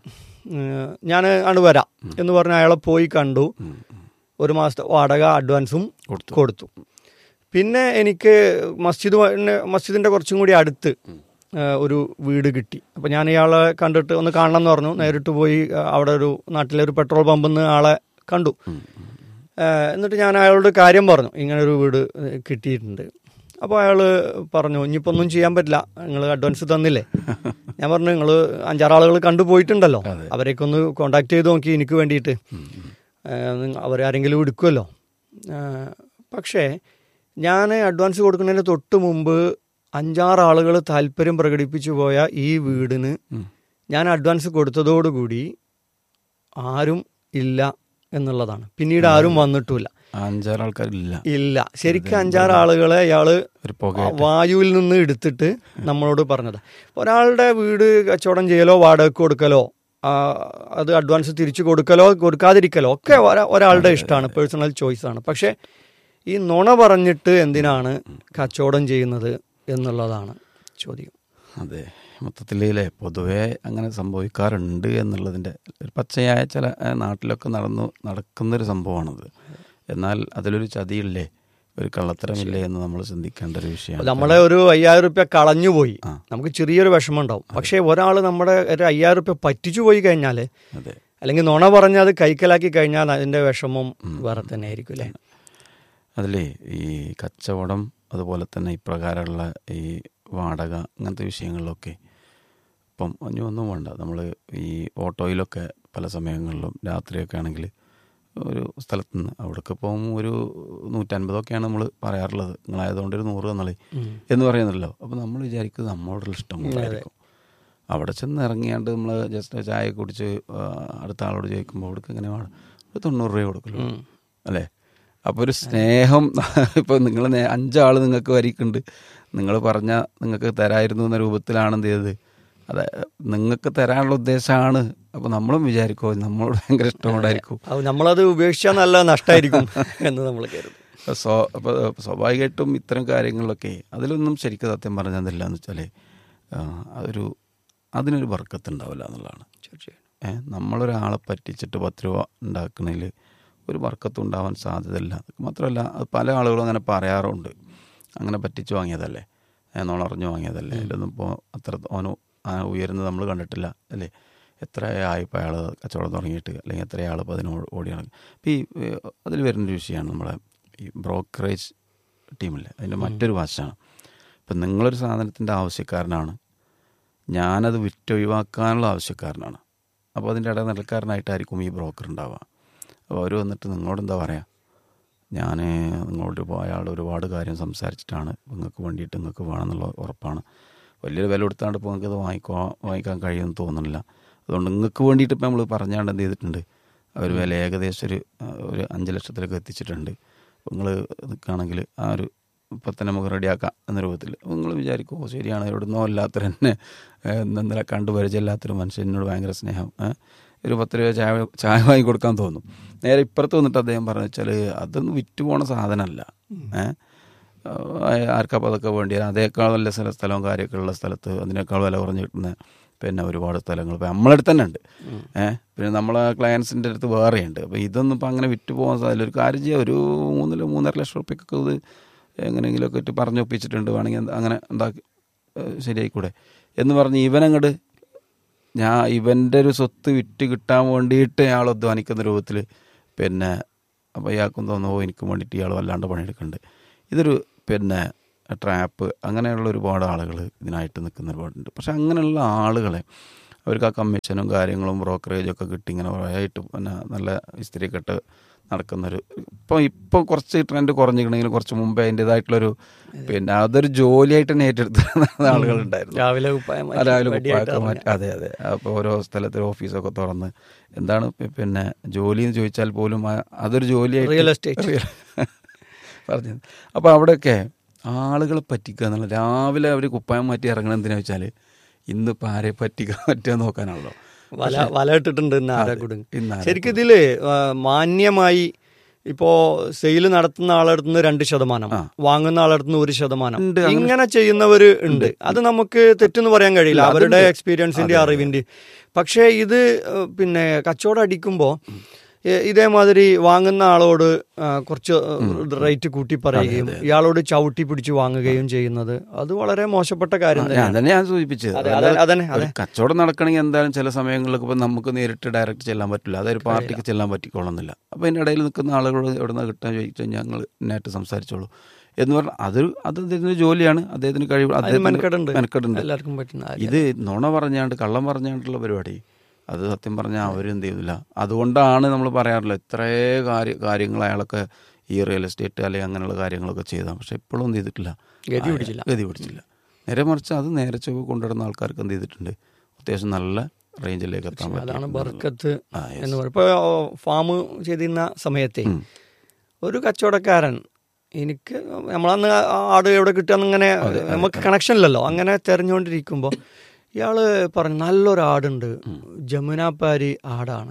ഞാൻ ആണ് വരാം എന്ന് പറഞ്ഞ് അയാളെ പോയി കണ്ടു ഒരു മാസത്തെ വാടക അഡ്വാൻസും കൊടുത്തു പിന്നെ എനിക്ക് മസ്ജിദ് മസ്ജിദിന്റെ കുറച്ചും കൂടി അടുത്ത് ആ, ഒരു വീട് കിട്ടി അപ്പോൾ ഞാൻ ഇയാളെ കണ്ടിട്ട് ഒന്ന് കാണണം എന്ന് പറഞ്ഞു നേരിട്ട് പോയി ആ, അവിടെ ഒരു നാട്ടിലെ ഒരു പെട്രോൾ പമ്പിൽ നിന്ന് ആളെ കണ്ടു ആ, എന്നിട്ട് ഞാൻ അയാളോട് കാര്യം പറഞ്ഞു ഇങ്ങനെ ഒരു വീട് ഏ, കിട്ടിയിട്ടുണ്ട് അപ്പോൾ അയാൾ പറഞ്ഞു ഇനിയിപ്പോൾ ഒന്നും ചെയ്യാൻ പറ്റില്ല നിങ്ങൾ അഡ്വാൻസ് തന്നില്ലേ ഞാൻ പറഞ്ഞു നിങ്ങൾ അഞ്ചാറ് ആളുകൾ കണ്ടു പോയിട്ടുണ്ടല്ലോ അവരെയൊക്കെ ഒന്ന് കോണ്ടാക്ട് ചെയ്ത് നോക്കി എനിക്ക് വേണ്ടിയിട്ട് അവരാരെങ്കിലും എടുക്കുമല്ലോ ആ, പക്ഷേ ഞാൻ അഡ്വാൻസ് കൊടുക്കുന്നതിന് തൊട്ട് മുമ്പ് അഞ്ചാറ് ആളുകൾ താല്പര്യം പ്രകടിപ്പിച്ചു പോയ ഈ വീടിന് ഞാൻ അഡ്വാൻസ് കൊടുത്തതോടുകൂടി ആരും ഇല്ല എന്നുള്ളതാണ് പിന്നീട് ആരും വന്നിട്ടുമില്ല ആ അഞ്ചാറ് ആൾക്കാരില്ല ഇല്ല ശരിക്കും അഞ്ചാറ് ആളുകളെ ഇയാള് ഒരു പുക വായുവിൽ നിന്ന് എടുത്തിട്ട് നമ്മളോട് പറഞ്ഞത് ഒരാളുടെ വീട് കച്ചവടം ചെയ്യലോ വാടകയ്ക്ക് കൊടുക്കലോ ആ, അത് അഡ്വാൻസ് തിരിച്ചു കൊടുക്കലോ കൊടുക്കാതിരിക്കലോ ഒക്കെ ഒരാ- ഒരാളുടെ ഇഷ്ടമാണ് പേഴ്സണൽ ചോയ്സ് ആണ് പക്ഷെ ഈ നുണ പറഞ്ഞിട്ട് എന്തിനാണ് കച്ചവടം ചെയ്യുന്നത് എന്നുള്ളതാണ് ചോദ്യം അതെ മൊത്തത്തിലേ പൊതുവേ അങ്ങനെ സംഭവിക്കാറുണ്ട് എന്നുള്ളതിൻ്റെ ഒരു പച്ചയായ ചില ഏഹ്, നാട്ടിലൊക്കെ നടന്നു നടക്കുന്നൊരു സംഭവമാണത് എന്നാൽ അതിലൊരു ചതിയില്ലേ ഒരു കള്ളത്തരമില്ലേ എന്ന് നമ്മൾ ചിന്തിക്കേണ്ട ഒരു വിഷയമാണ് നമ്മളെ ഒരു അയ്യായിരം റുപ്യ കളഞ്ഞുപോയി ആ. നമുക്ക് ചെറിയൊരു വിഷമം ഉണ്ടാവും പക്ഷേ ഒരാൾ നമ്മുടെ ഒരു അയ്യായിരം റുപ്യ പറ്റിച്ചു പോയി കഴിഞ്ഞാൽ അതെ അല്ലെങ്കിൽ നുണ പറഞ്ഞ് അത് കൈക്കലാക്കി കഴിഞ്ഞാൽ അതിന്റെ വിഷമം വേറെ തന്നെ ആയിരിക്കും അല്ലേ അതിലേ ഈ കച്ചവടം അതുപോലെ തന്നെ ഇപ്രകാരമുള്ള ഈ വാടക അങ്ങനത്തെ വിഷയങ്ങളിലൊക്കെ ഇപ്പം ഇനി ഒന്നും വേണ്ട നമ്മൾ ഈ ഓട്ടോയിലൊക്കെ പല സമയങ്ങളിലും രാത്രിയൊക്കെ ആണെങ്കിൽ ഒരു സ്ഥലത്ത് നിന്ന് അവിടേക്ക് പോകുമ്പോൾ ഒരു നൂറ്റൻപതൊക്കെയാണ് നമ്മൾ പറയാറുള്ളത് നിങ്ങളായതുകൊണ്ട് ഒരു നൂറ് തന്നളി എന്ന് പറയുന്നല്ലോ അപ്പോൾ നമ്മൾ വിചാരിക്കുന്നത് നമ്മളോടുള്ള ഇഷ്ടം കൊണ്ടായിരിക്കും അവിടെ ചെന്ന് ഇറങ്ങിയാണ്ട് നമ്മൾ ജസ്റ്റ് ചായ കുടിച്ച് ആ, അടുത്ത ആളോട് ചോദിക്കുമ്പോൾ അവിടേക്ക് എങ്ങനെ വേണം ഒരു തൊണ്ണൂറ് രൂപ കൊടുക്കുള്ളൂ അല്ലേ അപ്പോൾ ഒരു സ്നേഹം ഇപ്പോൾ നിങ്ങൾ അഞ്ചാൾ നിങ്ങൾക്ക് വരിക്കുണ്ട് നിങ്ങൾ പറഞ്ഞ നിങ്ങൾക്ക് തരായിരുന്നു എന്ന രൂപത്തിലാണ് എന്ത് ചെയ്തത് അതെ നിങ്ങൾക്ക് തരാനുള്ള ഉദ്ദേശമാണ് അപ്പോൾ നമ്മളും വിചാരിക്കുമോ നമ്മളോട് ഭയങ്കര ഇഷ്ടമുണ്ടായിരിക്കും അത് നമ്മളത് ഉപേക്ഷിച്ചാൽ നല്ല നഷ്ടമായിരിക്കും എന്ന് നമ്മൾ കരുതും അപ്പോൾ സ്വ അപ്പോൾ സ്വാഭാവികമായിട്ടും ഇത്തരം കാര്യങ്ങളിലൊക്കെ അതിലൊന്നും ശരിക്കും സത്യം പറഞ്ഞതില്ല എന്ന് വെച്ചാൽ അതൊരു അതിനൊരു വർക്കത്തുണ്ടാവില്ല എന്നുള്ളതാണ് തീർച്ചയായും ഏ, നമ്മളൊരാളെ പറ്റിച്ചിട്ട് പത്ത് രൂപ ഉണ്ടാക്കണതിൽ ഒരു വർക്കത്തും ഉണ്ടാവാൻ സാധ്യതയില്ല മാത്രമല്ല അത് പല ആളുകളും അങ്ങനെ പറയാറുണ്ട് അങ്ങനെ പറ്റിച്ച് വാങ്ങിയതല്ലേ ഏ, നുണറിഞ്ഞ് വാങ്ങിയതല്ലേ ഇതിലൊന്നും ഇപ്പോൾ അത്ര ഓന് ആ ഉയരുന്നത് നമ്മൾ കണ്ടിട്ടില്ല അല്ലേ എത്ര ആയിപ്പോൾ അയാൾ കച്ചവടം തുടങ്ങിയിട്ട് അല്ലെങ്കിൽ എത്ര ആൾ ഇപ്പോൾ അതിന് ഓ- ഓടി നടക്കും അപ്പോൾ ഈ ഏ, അതിൽ വരുന്നൊരു വിഷയമാണ് നമ്മളെ ഈ ബ്രോക്കറേജ് ടീമില്ലേ അതിൻ്റെ മറ്റൊരു വശമാണ് ഇപ്പം നിങ്ങളൊരു സാധനത്തിൻ്റെ ആവശ്യക്കാരനാണ് ഞാനത് വിറ്റൊഴിവാക്കാനുള്ള ആവശ്യക്കാരനാണ് അപ്പോൾ അതിൻ്റെ ഇടനിലക്കാരനായിട്ടായിരിക്കും ഈ ബ്രോക്കർ ഉണ്ടാവുക അപ്പോൾ അവർ വന്നിട്ട് നിങ്ങളോട് എന്താ പറയുക ഞാൻ നിങ്ങളോട് ഇപ്പോൾ അയാൾ ഒരുപാട് കാര്യം സംസാരിച്ചിട്ടാണ് നിങ്ങൾക്ക് വേണ്ടിയിട്ട് നിങ്ങൾക്ക് വേണമെന്നുള്ള ഉറപ്പാണ് വലിയൊരു വില കൊടുത്താണ്ട് ഇപ്പോൾ നിങ്ങൾക്ക് ഇത് വാങ്ങിക്കോ വാങ്ങിക്കാൻ കഴിയുമെന്ന് തോന്നുന്നില്ല അതുകൊണ്ട് നിങ്ങൾക്ക് വേണ്ടിയിട്ട് ഇപ്പോൾ നമ്മൾ പറഞ്ഞാണ്ട് എന്ത് ചെയ്തിട്ടുണ്ട് അവർ വില ഏകദേശം ഒരു ആ, ഒരു അഞ്ച് ലക്ഷത്തിലേക്ക് എത്തിച്ചിട്ടുണ്ട് നിങ്ങൾ നിൽക്കുകയാണെങ്കിൽ ആ ഒരു ഇപ്പം തന്നെ നമുക്ക് റെഡിയാക്കാം എന്ന രൂപത്തിൽ നിങ്ങൾ വിചാരിക്കുമോ ശരിയാണ് എവിടുന്നോ അല്ലാത്ത തന്നെ ഇന്നലെ കണ്ടു പരിചയമില്ലാത്തൊരു മനുഷ്യനോട് ഭയങ്കര സ്നേഹം ഏ? ഒരു പത്ത് രൂപ ചായ ചായ വാങ്ങി കൊടുക്കാൻ തോന്നും നേരെ ഇപ്പുറത്ത് വന്നിട്ട് അദ്ദേഹം പറഞ്ഞു വെച്ചാൽ അതൊന്നും വിറ്റ് പോണ സാധനമല്ല ഏഹ് ആർക്കപ്പോൾ അതൊക്കെ വേണ്ടി അതേക്കാൾ നല്ല സ്ഥല സ്ഥലവും കാര്യമൊക്കെ ഉള്ള സ്ഥലത്ത് അതിനേക്കാൾ വില കുറഞ്ഞ് കിട്ടുന്ന പിന്നെ ഒരുപാട് സ്ഥലങ്ങൾ ഇപ്പോൾ നമ്മളടുത്ത് തന്നെ ഉണ്ട് ഏഹ് പിന്നെ നമ്മളെ ക്ലയൻസിൻ്റെ അടുത്ത് വേറെയുണ്ട് അപ്പോൾ ഇതൊന്നും ഇപ്പോൾ അങ്ങനെ വിറ്റ് പോകാൻ സാധ്യത ഒരു കാര്യം ചെയ്യാം ഒരു മൂന്നില് മൂന്നര ലക്ഷം റുപ്യക്കൊക്കെ ഇത് എങ്ങനെയെങ്കിലുമൊക്കെ ഇട്ട് പറഞ്ഞൊപ്പിച്ചിട്ടുണ്ട് വേണമെങ്കിൽ എന്ത് അങ്ങനെ എന്താക്കി ഏഹ് ശരിയായിക്കൂടെ എന്ന് പറഞ്ഞ് ഇവനങ്ങോട്ട് ഞാൻ ഇവൻ്റെ ഒരു സ്വത്ത് വിറ്റ് കിട്ടാൻ വേണ്ടിയിട്ട് അയാൾ അധ്വാനിക്കുന്ന രൂപത്തിൽ പിന്നെ അപ്പോൾ ഇയാൾക്കും തോന്നുന്നു ഓ എനിക്ക് വേണ്ടിയിട്ട് ഇയാൾ വല്ലാണ്ട് പണിയെടുക്കുന്നുണ്ട് ഇതൊരു പിന്നെ ട്രാപ്പ് അങ്ങനെയുള്ള ഒരുപാട് ആളുകൾ ഇതിനായിട്ട് നിൽക്കുന്ന ഒരുപാടുണ്ട് പക്ഷെ അങ്ങനെയുള്ള ആളുകളെ അവർക്ക് ആ കമ്മീഷനും കാര്യങ്ങളും ബ്രോക്കറേജും ഒക്കെ കിട്ടി ഇങ്ങനെ കുറേയായിട്ട് പിന്നെ നല്ല ഇസ്തിരിക്കെട്ട് നടക്കുന്നൊരു ഇപ്പോൾ ഇപ്പോൾ കുറച്ച് ട്രെൻഡ് കുറഞ്ഞിരിക്കണമെങ്കിൽ കുറച്ച് മുമ്പേ അതിൻ്റെതായിട്ടുള്ളൊരു പിന്നെ അതൊരു ജോലിയായിട്ട് തന്നെ ഏറ്റെടുത്ത ആളുകളുണ്ടായിരുന്നു രാവിലെ കുപ്പായം മാറ്റി, ആ, രാവിലെ വടിയായിട്ട് കുപ്പായമൊക്കെ ഇറങ്ങുക. മാറ്റി അതെ അതെ അപ്പോൾ ഓരോ സ്ഥലത്ത് ഓഫീസൊക്കെ തുറന്ന് എന്താണ് പി- പിന്നെ ജോലി എന്ന് ചോദിച്ചാൽ പോലും ആ- അതൊരു ജോലിയായിട്ട് Real estate. Real- പറഞ്ഞത് അപ്പോൾ അവിടെയൊക്കെ ആളുകളെ പറ്റിക്കുക എന്നുള്ള രാവിലെ അവർ കുപ്പായം മാറ്റി ഇറങ്ങണം എന്തിനാ വെച്ചാൽ ഇന്നിപ്പോൾ ആരെ പറ്റിക്കാൻ പറ്റുക നോക്കാനാണല്ലോ വല വല ഇട്ടിട്ടുണ്ട് ഇന്ന് ആരാ കുടുങ്ങി ഇന്ന് ആരാ ശരിക്കും ഇതില് ആ, മാന്യമായി ഇപ്പോ സെയിൽ നടത്തുന്ന ആളടുത്ത് നിന്ന് രണ്ട് ശതമാനം ആ. വാങ്ങുന്ന ആളടുത്ത് നിന്ന് ഒരു ശതമാനം ഉണ്ട്, അങ്ങനെ ഇങ്ങനെ ചെയ്യുന്നവര് ഉണ്ട് അത് നമുക്ക് തെറ്റെന്ന് പറയാൻ കഴിയില്ല ഇല്ല, അവരുടെ അതുണ്ട്. എക്സ്പീരിയൻസിന്റെ അതെ, അതെ. അറിവിന്റെ പക്ഷേ ഇത് ഏഹ്, പിന്നെ കച്ചവടം അടിക്കുമ്പോൾ ഇതേമാതിരി വാങ്ങുന്ന ആളോട് ആ, കുറച്ച് റേറ്റ് കൂട്ടി പറയുകയും ഇയാളോട് ചവിട്ടി പിടിച്ച് വാങ്ങുകയും ചെയ്യുന്നത് അത് വളരെ മോശപ്പെട്ട കാര്യം ഞാൻ തന്നെയാണ് തന്നെ ഞാൻ സൂചിപ്പിച്ചത് അതെ, അതായത് അതെ, അതന്നെ, ഒരു അതെ. കച്ചവടം നടക്കണമെങ്കിൽ എന്തായാലും ചില സമയങ്ങളിലൊക്കെ ഇപ്പം നമുക്ക് നേരിട്ട് ഡയറക്റ്റ് ചെല്ലാൻ പറ്റില്ല അതൊരു പാർട്ടിക്ക് ചെല്ലാൻ പറ്റിക്കൊള്ളുന്നില്ല അപ്പോൾ അതിൻ്റെ ഇടയിൽ നിൽക്കുന്ന ആളുകളോട് എവിടെ നിന്ന് കിട്ടാൻ ചോദിച്ചാൽ ഞങ്ങൾ നേരിട്ട് സംസാരിച്ചോളൂ എന്ന് പറഞ്ഞാൽ അതൊരു അത് അദ്ദേഹത്തിന് ജോലിയാണ് അദ്ദേഹത്തിന് കഴിവ് അതിന് മെനക്കെടുണ്ട് മെനക്കെടുണ്ട് എല്ലാവർക്കും പറ്റുന്ന കാര്യം. ഇത് നുണ പറഞ്ഞാണ്ട് കള്ളം പറഞ്ഞാണ്ടുള്ള പരിപാടി അത് സത്യം പറഞ്ഞാൽ അവരെന്ത് ചെയ്യുന്നില്ല അതുകൊണ്ടാണ് നമ്മൾ പറയാറുള്ളത് ഇത്രേ കാര്യ കാര്യങ്ങൾ അയാളൊക്കെ ഈ റിയൽ എസ്റ്റേറ്റ് അല്ലെങ്കിൽ അങ്ങനെയുള്ള കാര്യങ്ങളൊക്കെ ചെയ്താൽ പക്ഷെ ഇപ്പോഴും എന്ത് ചെയ്തിട്ടില്ല ഗതി പിടിച്ചില്ല. ഗതി പിടിച്ചില്ല നേരെ മറിച്ച് അത് നേരെ ചൊവ്വ കൊണ്ടുവരുന്ന ആൾക്കാർക്ക് എന്ത് ചെയ്തിട്ടുണ്ട് അത്യാവശ്യം നല്ല റേഞ്ചിലേക്ക് എത്താൻ അതാണ് പറ്റിയിട്ടുണ്ട് ബർക്കത്ത് ആ, yes. എന്ന് പറയും ഇപ്പോൾ ഫാം ചെയ്തിരുന്ന സമയത്തെ ഒരു കച്ചവടക്കാരൻ എനിക്ക് നമ്മളന്ന് ആ ആട് എവിടെ കിട്ടുകയെന്ന് ഇങ്ങനെ നമുക്ക് കണക്ഷൻ ഇല്ലല്ലോ അങ്ങനെ തെരഞ്ഞുകൊണ്ടിരിക്കുമ്പോൾ ഇയാള് പറഞ്ഞു നല്ലൊരു ആടുണ്ട് ജമുനാപ്പാരി ആടാണ്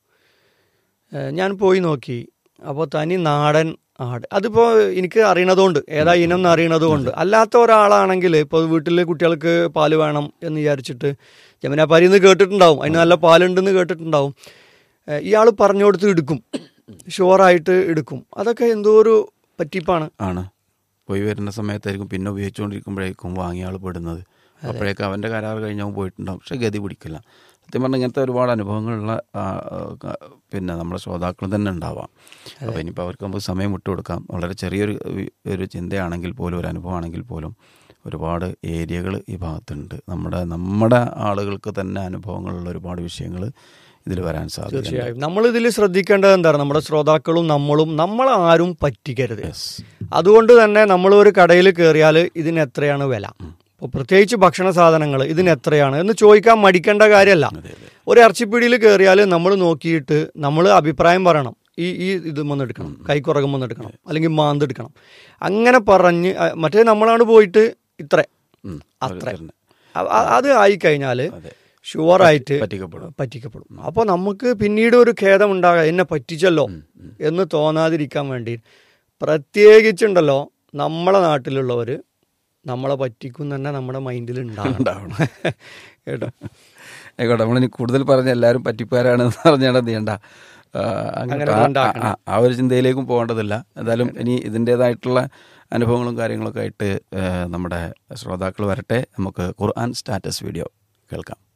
ഏ, ഞാൻ പോയി നോക്കി അപ്പോൾ തനി നാടൻ ആട് അതിപ്പോൾ എനിക്ക് അറിയണതുകൊണ്ട് ഏതാ ഇനം എന്ന് അറിയണതുകൊണ്ട് അല്ലാത്ത ഒരാളാണെങ്കിൽ ഇപ്പോൾ വീട്ടിൽ കുട്ടികൾക്ക് പാല് വേണം എന്ന് വിചാരിച്ചിട്ട് ജമുനാപ്പാരി എന്ന് കേട്ടിട്ടുണ്ടാവും അതിന് നല്ല പാലുണ്ടെന്ന് കേട്ടിട്ടുണ്ടാവും ഇയാൾ പറഞ്ഞു കൊടുത്ത് എടുക്കും ഷുവറായിട്ട് എടുക്കും അതൊക്കെ എന്തോ ഒരു പറ്റിപ്പാണ് ആണ് പോയി വരുന്ന സമയത്തായിരിക്കും പിന്നെ ഉപയോഗിച്ചുകൊണ്ടിരിക്കുമ്പോഴേക്കും വാങ്ങിയ ആൾ പെടുന്നത് അപ്പോഴേക്കും അവൻ്റെ കരാർ കഴിഞ്ഞവൻ പോയിട്ടുണ്ടാവും പക്ഷെ ഗതി പിടിക്കില്ല സത്യം പറഞ്ഞാൽ ഇങ്ങനത്തെ ഒരുപാട് അനുഭവങ്ങളുള്ള ആ, ആ, ക- പിന്നെ നമ്മുടെ ശ്രോതാക്കൾ തന്നെ ഉണ്ടാവാം അപ്പോൾ ഇനിയിപ്പോൾ അവർക്ക് നമുക്ക് സമയം വിട്ടുകൊടുക്കാം വളരെ ചെറിയൊരു വി- ഒരു ചിന്തയാണെങ്കിൽ പോലും ഒരു അനുഭവമാണെങ്കിൽ പോലും ഒരുപാട് ഏരിയകൾ ഈ ഭാഗത്തുണ്ട് നമ്മുടെ നമ്മുടെ ആളുകൾക്ക് തന്നെ അനുഭവങ്ങളുള്ള ഒരുപാട് വിഷയങ്ങൾ ഇതിൽ വരാൻ സാധ്യത തീർച്ചയായും നമ്മൾ ഇതിൽ ശ്രദ്ധിക്കേണ്ടത് എന്താണ് നമ്മുടെ ശ്രോതാക്കളും നമ്മളും നമ്മളാരും പറ്റിക്കരുത് അതുകൊണ്ട് തന്നെ നമ്മൾ ഒരു കടയിൽ കയറിയാൽ ഇതിന് എത്രയാണ് വില ഇപ്പോൾ പ്രത്യേകിച്ച് ഭക്ഷണ സാധനങ്ങൾ ഇതിന് എത്രയാണ് എന്ന് ചോദിക്കാൻ മടിക്കേണ്ട കാര്യമല്ല ഒരു ഇറച്ചിപ്പിടിയിൽ കയറിയാൽ നമ്മൾ നോക്കിയിട്ട് നമ്മൾ അഭിപ്രായം പറയണം ഈ ഈ ഇത് എടുക്കണം കൈക്കുറകം എടുക്കണം അല്ലെങ്കിൽ മാന്ത് എടുക്കണം അങ്ങനെ പറഞ്ഞ് അ, മറ്റേ നമ്മളാണ് പോയിട്ട് ഇത്ര ഉം, അത്ര ഓരോരുത്തരുടെ. അ- അ- അത് ആയിക്കഴിഞ്ഞാൽ അതെ. ഷുവറായിട്ട് പറ്റിക്കപ്പെടും പറ്റിക്കപ്പെടും അപ്പോൾ നമുക്ക് പിന്നീട് ഒരു ഖേദം ഉണ്ടാകാം എന്നെ പറ്റിച്ചല്ലോ എന്ന് തോന്നാതിരിക്കാൻ വേണ്ടി പ്രത്യേകിച്ചുണ്ടല്ലോ നമ്മളെ നാട്ടിലുള്ളവർ നമ്മളെ പറ്റിക്കും തന്നെ നമ്മുടെ മൈൻഡിൽ ഉണ്ടാകണം ഉണ്ടാവണം. കേട്ടോ ആയിക്കോട്ടെ നമ്മളിനി കൂടുതൽ പറഞ്ഞ എല്ലാവരും പറ്റിപ്പാരാണെന്ന് പറഞ്ഞാൽ എന്ത് ചെയ്യണ്ട ആ, അങ്ങോട്ട് അങ്ങനെ ആ- ഉണ്ടാക്കണം. ആ- ആ ഒരു ചിന്തയിലേക്കും പോകേണ്ടതില്ല എന്തായാലും ഇനി ഇതിൻ്റെതായിട്ടുള്ള അനുഭവങ്ങളും കാര്യങ്ങളൊക്കെ ആയിട്ട് ഏ, നമ്മുടെ ശ്രോതാക്കൾ വരട്ടെ നമുക്ക് ഖുർആൻ സ്റ്റാറ്റസ് വീഡിയോ കേൾക്കാം